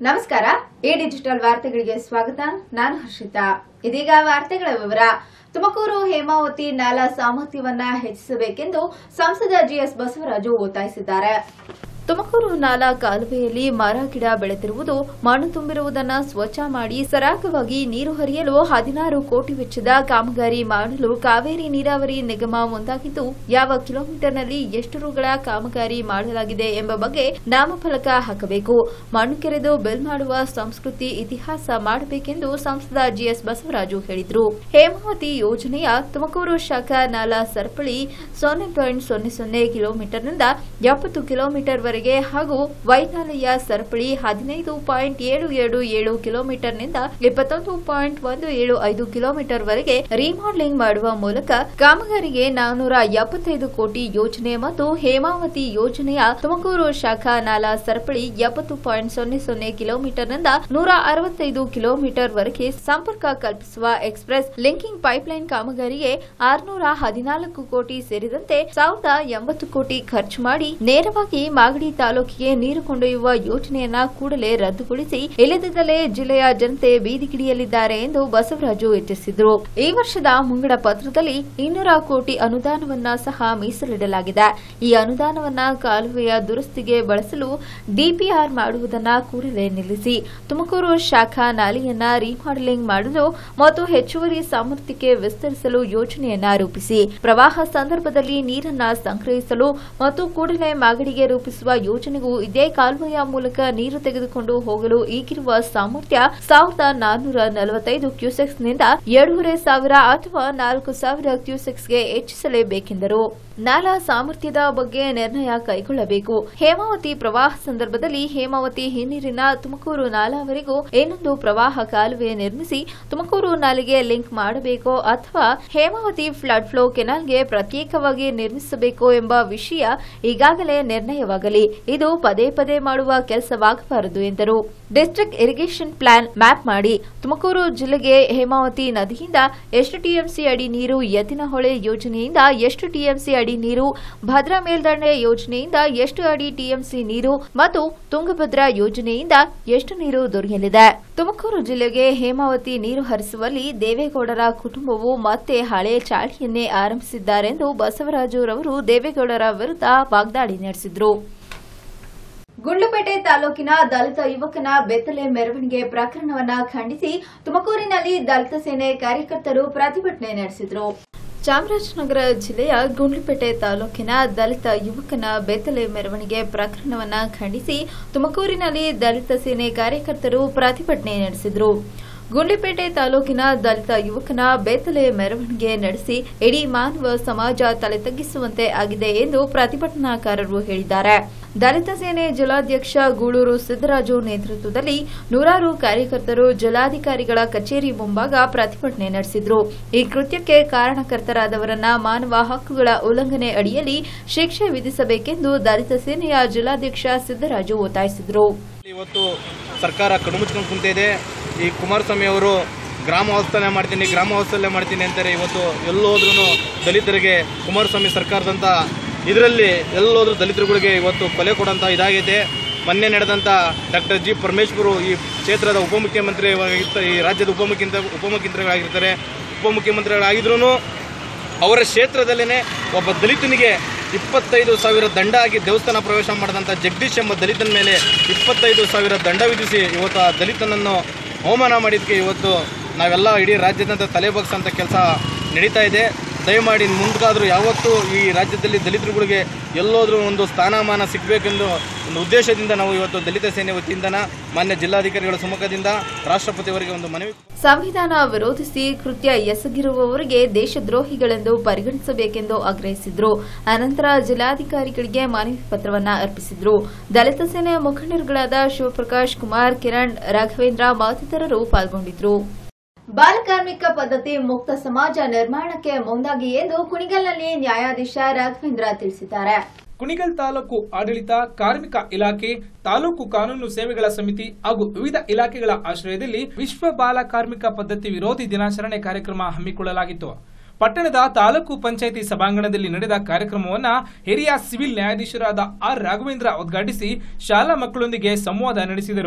ನಮಸ್ಕಾರ A digital ವಾರ್ತೆಗಳಿಗೆ ಸ್ವಾಗತ ನಾನು ಹರ್ಷಿತಾ ಇದೀಗ ವಾರ್ತೆಗಳ ವಿವರ ತುಮಕೂರು ಹೇಮಾವತಿ ನಾಲಾ ಸಾಮರ್ಥ್ಯವನ್ನ ಹೆಚ್ಚಿಸಬೇಕೆಂದು ಸಂಸದ ಜಿಎಸ್ ಬಸವರಾಜು ಒತ್ತಾಯಿಸಿದ್ದಾರೆ ತುಮಕೂರು ನಾಲಾ ಕಾಲುವೆಯಲ್ಲಿ ಮರ ಗಿಡ ಬೆಳೆದಿರುವುದು ಮಣ್ಣು ತುಂಬಿರುವುದನ್ನು ಸ್ವಚ್ಛ ಮಾಡಿ ಸರಾಗವಾಗಿ ನೀರು ಹರಿಯಲು ಹದಿನಾರು ಕೋಟಿ ವೆಚ್ಚದ ಕಾಮಗಾರಿ ಮಾಡಲು ಕಾವೇರಿ ನೀರಾವರಿ ನಿಗಮ ಮುಂದಾಗಿದ್ದು ಯಾವ ಕಿಲೋಮೀಟರ್ನಲ್ಲಿ ಎಷ್ಟು ರುಗಳ ಕಾಮಗಾರಿ ಮಾಡಲಾಗಿದೆ ಎಂಬ ಬಗ್ಗೆ ನಾಮಫಲಕ ಹಾಕಬೇಕು ಮಣ್ಣು ಕೆರೆದು ಬೆಲ್ ಮಾಡುವ ಸಂಸ್ಕೃತಿ ಇತಿಹಾಸ ಮಾಡಬೇಕೆಂದು ಸಂಸದ ಜಿಎಸ್ ಬಸವರಾಜು ಹೇಳಿದರು ಹೇಮಾವತಿ ಯೋಜನೆಯ ತುಮಕೂರು ಶಾಖಾ ನಾಲಾ ಸರಪಳಿ ಸೊನ್ನೆ ಪಾಯಿಂಟ್ ಸೊನ್ನೆ ಸೊನ್ನೆ ಕಿಲೋಮೀಟರ್ನಿಂದ ಎಪ್ಪತ್ತು ಕಿಲೋಮೀಟರ್ ವರೆಗೆ ಹಾಗೂ ವೈನಾಲಯ ಸರಪಳಿ ಹದಿನೈದು ಪಾಯಿಂಟ್ ಏಳು ಏಳು ಏಳು ಕಿಲೋಮೀಟರ್ನಿಂದ ಇಪ್ಪತ್ತೊಂದು ಪಾಯಿಂಟ್ ಒಂದು ಏಳು ಐದು ಕಿಲೋಮೀಟರ್ ವರೆಗೆ ರಿಮಾಡೆಲಿಂಗ್ ಮಾಡುವ ಮೂಲಕ ಕಾಮಗಾರಿಗೆ ನಾನೂರ ಎಪ್ಪತ್ತೈದು ಕೋಟಿ ಯೋಜನೆ ಮತ್ತು ಹೇಮಾವತಿ ಯೋಜನೆಯ ತುಮಕೂರು ಶಾಖಾ ನಾಲಾ ಸರಪಳಿ ಎಪ್ಪತ್ತು ಪಾಯಿಂಟ್ ಸೊನ್ನೆ ಸೊನ್ನೆ ಕಿಲೋಮೀಟರ್ನಿಂದ ನೂರ ಅರವತ್ತೈದು ಕಿಲೋಮೀಟರ್ ವರೆಗೆ ಸಂಪರ್ಕ ಕಲ್ಪಿಸುವ ಎಕ್ಸ್ಪ್ರೆಸ್ ಲಿಂಕಿಂಗ್ ಪೈಪ್ಲೈನ್ ಕಾಮಗಾರಿಗೆ ಆರುನೂರ ಹದಿನಾಲ್ಕು ಕೋಟಿ ಸೇರಿದಂತೆ ಸಾವಿರದ ಎಂಬತ್ತು ಕೋಟಿ ಖರ್ಚು ಮಾಡಿ ನೇರವಾಗಿ ಮಾಗಡಿ ತಾಲೂಕಿಗೆ ನೀರು ಕೊಂಡೊಯ್ಯುವ ಯೋಜನೆಯನ್ನ ಕೂಡಲೇ ರದ್ದುಗೊಳಿಸಿ ಇಲ್ಲದಿದ್ದಲ್ಲಿ ಜಿಲ್ಲೆಯ ಜನತೆ ಬೀದಿಗಿಳಿಯಲಿದ್ದಾರೆ ಎಂದು ಬಸವರಾಜು ಎಚ್ಚರಿಸಿದರು ಈ ವರ್ಷದ ಮುಂಗಡ ಪತ್ರದಲ್ಲಿ ಇನ್ನೂರ ಕೋಟಿ ಅನುದಾನವನ್ನ ಸಹ ಮೀಸಲಿಡಲಾಗಿದೆ ಈ ಅನುದಾನವನ್ನ ಕಾಲುವೆಯ ದುರಸ್ತಿಗೆ ಬಳಸಲು ಡಿಪಿಆರ್ ಮಾಡುವುದನ್ನ ಕೂಡಲೇ ನಿಲ್ಲಿಸಿ ತುಮಕೂರು ಶಾಖಾ ನಾಲೆಯನ್ನ ರಿಮಾಡೆಲಿಂಗ್ ಮಾಡಲು ಮತ್ತು ಹೆಚ್ಚುವರಿ ಸಾಮರ್ಥ್ಯಕ್ಕೆ ವಿಸ್ತರಿಸಲು ಯೋಜನೆಯನ್ನ ರೂಪಿಸಿ ಪ್ರವಾಹ ಸಂದರ್ಭದಲ್ಲಿ ನೀರನ್ನ ಸಂಗ್ರಹಿಸಲು ಮತ್ತು ಕೂಡಲೇ ಮಾಗಡಿಗೆ ರೂಪಿಸುವ ಯೋಜನೆಗೂ ಇದೇ ಕಾಲುವೆಯ ಮೂಲಕ ನೀರು ತೆಗೆದುಕೊಂಡು ಹೋಗಲು ಈಗಿರುವ ಸಾಮರ್ಥ್ಯ ಸಾವಿರದ ನಾನ್ನೂರ ನಲವತ್ತೈದು ಕ್ಯೂಸೆಕ್ಸ್ನಿಂದ ಎರಡೂವರೆ ಸಾವಿರ ಅಥವಾ ನಾಲ್ಕು ಸಾವಿರ ಕ್ಯೂಸೆಕ್ಸ್ಗೆ ಹೆಚ್ಚಿಸಲೇಬೇಕೆಂದರು ನಾಲಾ ಸಾಮರ್ಥ್ಯದ ಬಗ್ಗೆ ನಿರ್ಣಯ ಕೈಗೊಳ್ಳಬೇಕು ಹೇಮಾವತಿ ಪ್ರವಾಹ ಸಂದರ್ಭದಲ್ಲಿ ಹೇಮಾವತಿ ಹಿನ್ನೀರಿನ ತುಮಕೂರು ನಾಲಾವರೆಗೂ ಇನ್ನೊಂದು ಪ್ರವಾಹ ಕಾಲುವೆ ನಿರ್ಮಿಸಿ ತುಮಕೂರು ನಾಲೆಗೆ ಲಿಂಕ್ ಮಾಡಬೇಕೋ ಅಥವಾ ಹೇಮಾವತಿ ಫ್ಲಡ್ ಫ್ಲೋ ಕೆನಾಲ್ಗೆ ಪ್ರತ್ಯೇಕವಾಗಿ ನಿರ್ಮಿಸಬೇಕೋ ಎಂಬ ವಿಷಯ ಈಗಾಗಲೇ ನಿರ್ಣಯವಾಗಲಿ ಇದು ಪದೇ ಪದೇ ಮಾಡುವ ಕೆಲಸವಾಗಬಾರದು ಎಂದರು ಡಿಸ್ಟ್ರಿಕ್ಟ್ ಇರಿಗೇಷನ್ ಪ್ಲಾನ್ ಮ್ಯಾಪ್ ಮಾಡಿ ತುಮಕೂರು ಜಿಲ್ಲೆಗೆ ಹೇಮಾವತಿ ನದಿಯಿಂದ ಎಷ್ಟು ಟಿಎಂಸಿ ಅಡಿ ನೀರು ಎತ್ತಿನಹೊಳೆ ಯೋಜನೆಯಿಂದ ಎಷ್ಟು ಟಿಎಂಸಿ ಅಡಿ ನೀರು ಭದ್ರಾ ಮೇಲ್ದಂಡೆ ಯೋಜನೆಯಿಂದ ಎಷ್ಟು ಅಡಿ ಟಿಎಂಸಿ ನೀರು ಮತ್ತು ತುಂಗಭದ್ರಾ ಯೋಜನೆಯಿಂದ ಎಷ್ಟು ನೀರು ದೊರೆಯಲಿದೆ ತುಮಕೂರು ಜಿಲ್ಲೆಗೆ ಹೇಮಾವತಿ ನೀರು ಹರಿಸುವಲ್ಲಿ ದೇವೇಗೌಡರ ಕುಟುಂಬವು ಮತ್ತೆ ಹಳೆ ಚಾಳಿಯನ್ನೇ ಆರಂಭಿಸಿದ್ದಾರೆಂದು ಬಸವರಾಜುರವರು ದೇವೇಗೌಡರ ವಿರುದ್ಧ ವಾಗ್ದಾಳಿ ನಡೆಸಿದರು ಗುಂಡ್ಲುಪೇಟೆ ತಾಲೂಕಿನ ದಲಿತ ಯುವಕನ ಬೆತ್ತಲೆ ಮೆರವಣಿಗೆ ಪ್ರಕರಣವನ್ನ ಖಂಡಿಸಿ ತುಮಕೂರಿನಲ್ಲಿ ದಲಿತ ಸೇನೆ ಕಾರ್ಯಕರ್ತರು ಪ್ರತಿಭಟನೆ ನಡೆಸಿದರು ಚಾಮರಾಜನಗರ ಜಿಲ್ಲೆಯ ಗುಂಡ್ಲುಪೇಟೆ ತಾಲೂಕಿನ ದಲಿತ ಯುವಕನ ಬೆತ್ತಲೆ ಮೆರವಣಿಗೆ ಪ್ರಕರಣವನ್ನ ಖಂಡಿಸಿ ತುಮಕೂರಿನಲ್ಲಿ ದಲಿತ ಸೇನೆ ಕಾರ್ಯಕರ್ತರು ಪ್ರತಿಭಟನೆ ನಡೆಸಿದರು ಗುಂಡ್ಲುಪೇಟೆ ತಾಲೂಕಿನ ದಲಿತ ಯುವಕನ ಬೆತ್ತಲೆ ಮೆರವಣಿಗೆ ನಡೆಸಿ ಇಡೀ ಮಾನವ ಸಮಾಜ ತಲೆ ತಗ್ಗಿಸುವಂತೆ ಆಗಿದೆ ಎಂದು ಪ್ರತಿಭಟನಾಕಾರರು ಹೇಳಿದ್ದಾರೆ ದಲಿತ ಸೇನೆ ಜಿಲ್ಲಾಧ್ಯಕ್ಷ ಗೂಳೂರು ಸಿದ್ದರಾಜು ನೇತೃತ್ವದಲ್ಲಿ ನೂರಾರು ಕಾರ್ಯಕರ್ತರು ಜಿಲ್ಲಾಧಿಕಾರಿಗಳ ಕಚೇರಿ ಮುಂಭಾಗ ಪ್ರತಿಭಟನೆ ನಡೆಸಿದರು ಈ ಕೃತ್ಯಕ್ಕೆ ಕಾರಣಕರ್ತರಾದವರನ್ನ ಮಾನವ ಹಕ್ಕುಗಳ ಉಲ್ಲಂಘನೆ ಅಡಿಯಲ್ಲಿ ಶಿಕ್ಷೆ ವಿಧಿಸಬೇಕೆಂದು ದಲಿತ ಸೇನೆಯ ಜಿಲ್ಲಾಧ್ಯಕ್ಷ ಸಿದ್ದರಾಜು ಒತ್ತಾಯಿಸಿದರು ಇವತ್ತು ಸರ್ಕಾರ ಕಣ್ಮುಚ್ಕೊಂಡು ಕುಂತಿದೆ ಈ ಕುಮಾರಸ್ವಾಮಿ ಅವರು ಗ್ರಾಮ ವಾಸ್ತವ್ಯ ಮಾಡ್ತೀನಿ ಗ್ರಾಮ ವಾಸ್ತವ್ಯ ಮಾಡ್ತೀನಿ ಅಂತಾರೆ ಇವತ್ತು ಎಲ್ಲೋದ್ರೂ ದಲಿತರಿಗೆ ಕುಮಾರಸ್ವಾಮಿ ಸರ್ಕಾರದಂಥ ಇದರಲ್ಲಿ ಎಲ್ಲೋದ್ರೂ ದಲಿತರುಗಳಿಗೆ ಇವತ್ತು ಕೊಲೆ ಕೊಡೋಂಥ ಇದಾಗಿದೆ ಮೊನ್ನೆ ನಡೆದಂಥ ಡಾಕ್ಟರ್ ಜಿ ಪರಮೇಶ್ವರು ಈ ಕ್ಷೇತ್ರದ ಉಪಮುಖ್ಯಮಂತ್ರಿ ಈ ರಾಜ್ಯದ ಉಪಮುಖ್ಯಮಂತ್ರಿ ಉಪಮುಖ್ಯಮಂತ್ರಿಗಳಾಗಿರ್ತಾರೆ ಉಪಮುಖ್ಯಮಂತ್ರಿಗಳಾಗಿದ್ರೂ ಅವರ ಕ್ಷೇತ್ರದಲ್ಲೇ ಒಬ್ಬ ದಲಿತನಿಗೆ ಇಪ್ಪತ್ತೈದು ಸಾವಿರ ದಂಡ ಆಗಿ ದೇವಸ್ಥಾನ ಪ್ರವೇಶ ಮಾಡಿದಂಥ ಜಗದೀಶ್ ಎಂಬ ದಲಿತನ ಮೇಲೆ ಇಪ್ಪತ್ತೈದು ಸಾವಿರ ದಂಡ ವಿಧಿಸಿ ಇವತ್ತು ಆ ದಲಿತನನ್ನು ಅವಮಾನ ಮಾಡಿದ್ದಕ್ಕೆ ಇವತ್ತು ನಾವೆಲ್ಲ ಇಡೀ ರಾಜ್ಯದಂತ ತಲೆ ಬಗ್ಸೋಂಥ ಕೆಲಸ ನಡೀತಾ ಇದೆ ದಯಮಾಡಿ ಮುಂದಾದರೂ ಯಾವತ್ತೂ ಈ ರಾಜ್ಯದಲ್ಲಿ ದಲಿತರುಗಳಿಗೆ ಎಲ್ಲೋದ್ರೂ ಒಂದು ಸ್ಥಾನಮಾನ ಸಿಗಬೇಕೆಂದು ಒಂದು ಉದ್ದೇಶದಿಂದ ನಾವು ಇವತ್ತು ದಲಿತ ಸೇನೆ ವತಿಯಿಂದನ ಮಾನ್ಯ ಜಿಲ್ಲಾಧಿಕಾರಿಗಳ ಸಮ್ಮುಖದಿಂದ ರಾಷ್ಟ್ರಪತಿಯವರಿಗೆ ಒಂದು ಮನವಿ ಸಂವಿಧಾನ ವಿರೋಧಿಸಿ ಕೃತ್ಯ ಎಸಗಿರುವವರಿಗೆ ದೇಶದ್ರೋಹಿಗಳೆಂದು ಪರಿಗಣಿಸಬೇಕೆಂದು ಆಗ್ರಹಿಸಿದ್ರು ಅನಂತರ ಜಿಲ್ಲಾಧಿಕಾರಿಗಳಿಗೆ ಮನವಿ ಪತ್ರವನ್ನ ಅರ್ಪಿಸಿದ್ರು ದಲಿತ ಸೇನೆಯ ಮುಖಂಡರುಗಳಾದ ಶಿವಪ್ರಕಾಶ್ ಕುಮಾರ್ ಕಿರಣ್ ರಾಘವೇಂದ್ರ ಮತ್ತಿತರರು ಪಾಲ್ಗೊಂಡಿದ್ರು ಬಾಲಕಾರ್ಮಿಕ ಪದ್ಧತಿ ಮುಕ್ತ ಸಮಾಜ ನಿರ್ಮಾಣಕ್ಕೆ ಮುಂದಾಗಿ ಎಂದು ಕುಣಿಗಲ್ನಲ್ಲಿ ನ್ಯಾಯಾಧೀಶ ರಾಘವೇಂದ್ರ ತಿಳಿಸಿದ್ದಾರೆ ಕುಣಿಗಲ್ ತಾಲೂಕು ಆಡಳಿತ ಕಾರ್ಮಿಕ ಇಲಾಖೆ ತಾಲೂಕು ಕಾನೂನು ಸೇವೆಗಳ ಸಮಿತಿ ಹಾಗೂ ವಿವಿಧ ಇಲಾಖೆಗಳ ಆಶ್ರಯದಲ್ಲಿ ವಿಶ್ವ ಬಾಲ ಕಾರ್ಮಿಕ ಪದ್ಧತಿ ವಿರೋಧಿ ದಿನಾಚರಣೆ ಕಾರ್ಯಕ್ರಮ ಹಮ್ಮಿಕೊಳ್ಳಲಾಗಿತ್ತು ಪಟ್ಟಣದ ತಾಲೂಕು ಪಂಚಾಯಿತಿ ಸಭಾಂಗಣದಲ್ಲಿ ನಡೆದ ಕಾರ್ಯಕ್ರಮವನ್ನ ಹಿರಿಯ ಸಿವಿಲ್ ನ್ಯಾಯಾಧೀಶರಾದ ಆರ್ ರಾಘವೇಂದ್ರ ಉದ್ಘಾಟಿಸಿ ಶಾಲಾ ಮಕ್ಕಳೊಂದಿಗೆ ಸಂವಾದ ನಡೆಸಿದರು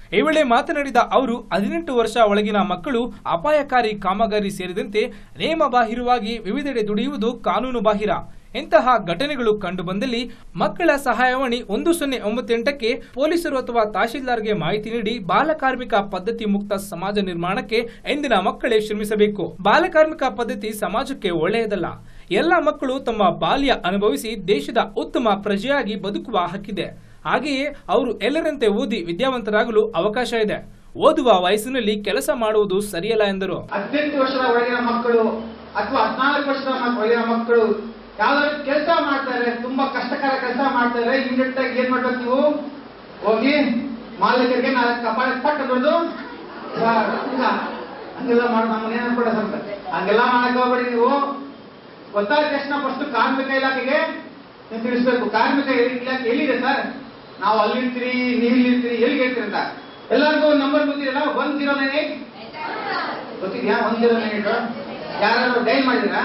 ಈ ವೇಳೆ ಮಾತನಾಡಿದ ಅವರು ಹದಿನೆಂಟು ವರ್ಷ ಒಳಗಿನ ಮಕ್ಕಳು ಅಪಾಯಕಾರಿ ಕಾಮಗಾರಿ ಸೇರಿದಂತೆ ನಿಯಮಬಾಹಿರವಾಗಿ ವಿವಿಧೆಡೆ ದುಡಿಯುವುದು ಕಾನೂನು ಬಾಹಿರ ಇಂತಹ ಘಟನೆಗಳು ಕಂಡುಬಂದಲ್ಲಿ ಮಕ್ಕಳ ಸಹಾಯವಾಣಿ ಒಂದು ಸೊನ್ನೆ ಒಂಬತ್ತೆಂಟಕ್ಕೆ ಪೊಲೀಸರು ಅಥವಾ ತಹಶೀಲ್ದಾರ್ಗೆ ಮಾಹಿತಿ ನೀಡಿ ಬಾಲಕಾರ್ಮಿಕ ಪದ್ಧತಿ ಮುಕ್ತ ಸಮಾಜ ನಿರ್ಮಾಣಕ್ಕೆ ಎಂದಿನ ಮಕ್ಕಳೇ ಶ್ರಮಿಸಬೇಕು ಬಾಲಕಾರ್ಮಿಕ ಪದ್ಧತಿ ಸಮಾಜಕ್ಕೆ ಒಳ್ಳೆಯದಲ್ಲ ಎಲ್ಲ ಮಕ್ಕಳು ತಮ್ಮ ಬಾಲ್ಯ ಅನುಭವಿಸಿ ದೇಶದ ಉತ್ತಮ ಪ್ರಜೆಯಾಗಿ ಬದುಕುವ ಹಕ್ಕಿದೆ ಹಾಗೆಯೇ ಅವರು ಎಲ್ಲರಂತೆ ಓದಿ ವಿದ್ಯಾವಂತರಾಗಲು ಅವಕಾಶ ಇದೆ ಓದುವ ವಯಸ್ಸಿನಲ್ಲಿ ಕೆಲಸ ಮಾಡುವುದು ಸರಿಯಲ್ಲ ಎಂದರು ಹದಿನೆಂಟು ವರ್ಷದ ಒಳಗಿನ ಮಕ್ಕಳು ಅಥವಾ ಹದಿನಾಲ್ಕು ವರ್ಷದ ಮಕ್- ಒಳಗಿನ ಮಕ್ಕಳು ಯಾವ್ದಾದ್ರು ಕೆಲಸ ಮಾಡ್ತಾರೆ ತುಂಬಾ ಕಷ್ಟಕರ ಕೆಲಸ ಮಾಡ್ತಾರೆ ಇಮಿಡಿಯೇಟ್ ಆಗಿ ಏನ್ ಮಾಡ್ಬೇಕು ನೀವು ಹೋಗಿ ಮಾಲೀಕರಿಗೆ ನಾಲ್ಕು ಕಪಾಳ ಪಟ್ಟ ಬಿಡೋದು ಸರ್, ಇಲ್ಲ. ಹಂಗೆಲ್ಲ ಮಾಡಿ ನಮ್ಮನ್ನ ಏನ್ ಅನ್ಕೊಡ ಸ್ವಲ್ಪ ಹಂಗೆಲ್ಲ ಮಾಡಕ್ ಹೋಗ್ಬೇಡಿ ನೀವು ಗೊತ್ತಾದ ತಕ್ಷಣ ಫಸ್ಟ್ ಕಾರ್ಮಿಕ ಇಲಾಖೆಗೆ ನೀವು ತಿಳಿಸ್ಬೇಕು ಕಾರ್ಮಿಕ ಇಲಾಖೆ ಎಲ್ಲಿದೆ ಸರ್ ನಾವು ಅಲ್ಲಿರ್ತೀರಿ ನೀವು ಇಲ್ಲಿರ್ತೀರಿ ಎಲ್ಲಿಗೆ ಹೇಳ್ತೀರಿ ಅಂತ ಎಲ್ಲರಿಗೂ ನಂಬರ್ ಗೊತ್ತಿರಲ್ಲ ಒನ್ ಜೀರೋ ನೈನ್ ಏಟ್ ಗೊತ್ತಿದ್ಯಾ ಒನ್ ಜೀರೋ ನೈನ್ ಏಟ್ ಯಾರಾದ್ರೂ ಡೈಲ್ ಮಾಡಿದಿರಾ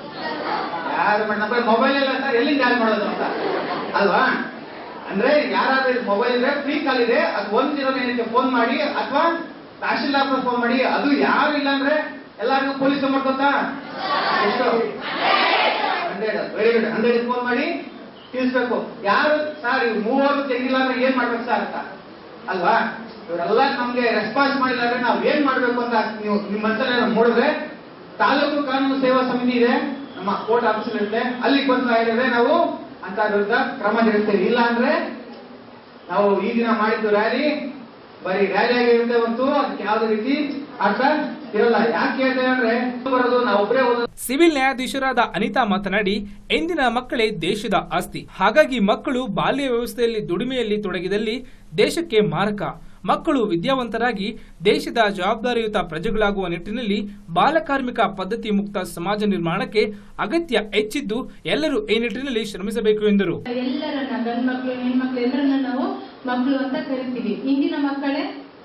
ಯಾರು ಮಾಡಿ ನಮ್ಮ ಮೊಬೈಲ್ ಇಲ್ಲ ಸರ್ ಎಲ್ಲಿಂದ ಡೈಲ್ ಮಾಡೋದು ಅಂತ ಅಲ್ವಾ ಅಂದ್ರೆ ಯಾರಾದ್ರೂ ಮೊಬೈಲ್ ಇದೆ ಫ್ರೀ ಕಾಲ್ ಇದೆ ಅದು ಒನ್ ಜೀರೋ ನೈನ್ಗೆ ಫೋನ್ ಮಾಡಿ ಅಥವಾ ತಹಶೀಲ್ದಾರ್ ಫೋನ್ ಮಾಡಿ ಅದು ಯಾರು ಇಲ್ಲ ಅಂದ್ರೆ ಎಲ್ಲರಿಗೂ ಪೊಲೀಸ್ ನಂಬರ್ ಗೊತ್ತಾ ಎಷ್ಟು hundred very good hundred phone ಮಾಡಿ ತಿಳಿಸ್ಬೇಕು ಯಾರು ಸರ್ ಇವ್ರು ಮೂವರು ತೆಗಿಲ್ಲ ಅಂದ್ರೆ ಏನ್ ಮಾಡ್ಬೇಕು ಸರ್ ಅಂತ ಅಲ್ವಾ ಇವರೆಲ್ಲ ನಮ್ಗೆ ರೆಸ್ಪಾನ್ಸ್ ಮಾಡಿಲ್ಲ ಅಂದ್ರೆ ನಾವ್ ಏನ್ ಮಾಡ್ಬೇಕು ಅಂತ ನೀವು ನಿಮ್ಮ ಮನಸ್ಸಲ್ಲಿ ಏನಾದ್ರು ಮೂಡಿದ್ರೆ ತಾಲೂಕು ಕಾನೂನು ಸೇವಾ ಸಮಿತಿ ಇದೆ ನಮ್ಮ ಕೋರ್ಟ್ ಆಫೀಸ್ ಇರುತ್ತೆ ಅಲ್ಲಿ ಬಂದು ಹೇಳಿದ್ರೆ ನಾವು ಅಂತ ವಿರುದ್ಧ ಕ್ರಮ ಜರುಗಿಸ್ತೇವೆ ಇಲ್ಲ ಅಂದ್ರೆ ನಾವು ಈ ದಿನ ಮಾಡಿದ್ದು ರ್ಯಾಲಿ ಬರೀ ರ್ಯಾಲಿ ಆಗಿರುತ್ತೆ ಹೊರತು ಅದಕ್ಕೆ ಯಾವುದೇ ರೀತಿ ಅರ್ಥ ಇರಲ್ಲ ಯಾಕೆ ಹೇಳ್ತೇವೆ ಅಂದ್ರೆ ಬರೋದು ನಾವು ಒಬ್ಬರೇ ಓದೋದು ಸಿವಿಲ್ ನ್ಯಾಯಾಧೀಶರಾದ ಅನಿತಾ ಮಾತನಾಡಿ ಇಂದಿನ ಮಕ್ಕಳೇ ದೇಶದ ಆಸ್ತಿ ಹಾಗಾಗಿ ಮಕ್ಕಳು ಬಾಲ್ಯ ವ್ಯವಸ್ಥೆಯಲ್ಲಿ ದುಡಿಮೆಯಲ್ಲಿ ತೊಡಗಿದಲ್ಲಿ ದೇಶಕ್ಕೆ ಮಾರಕ ಮಕ್ಕಳು ವಿದ್ಯಾವಂತರಾಗಿ ದೇಶದ ಜವಾಬ್ದಾರಿಯುತ ಪ್ರಜೆಗಳಾಗುವ ನಿಟ್ಟಿನಲ್ಲಿ ಬಾಲಕಾರ್ಮಿಕ ಪದ್ಧತಿ ಮುಕ್ತ ಸಮಾಜ ನಿರ್ಮಾಣಕ್ಕೆ ಅಗತ್ಯ ಹೆಚ್ಚಿದ್ದು ಎಲ್ಲರೂ ಈ ನಿಟ್ಟಿನಲ್ಲಿ ಶ್ರಮಿಸಬೇಕು ಎಂದರು ಎಲ್ಲರನ್ನ ಗಂಡ್ ಮಕ್ಳು ಹೆಣ್ಮಕ್ಳು ಎಲ್ಲರನ್ನ ನಾವು ಮಕ್ಕಳು ಅಂತ ಕರಿತೀವಿ ಇಂದಿನ ಮಕ್ಕಳೇ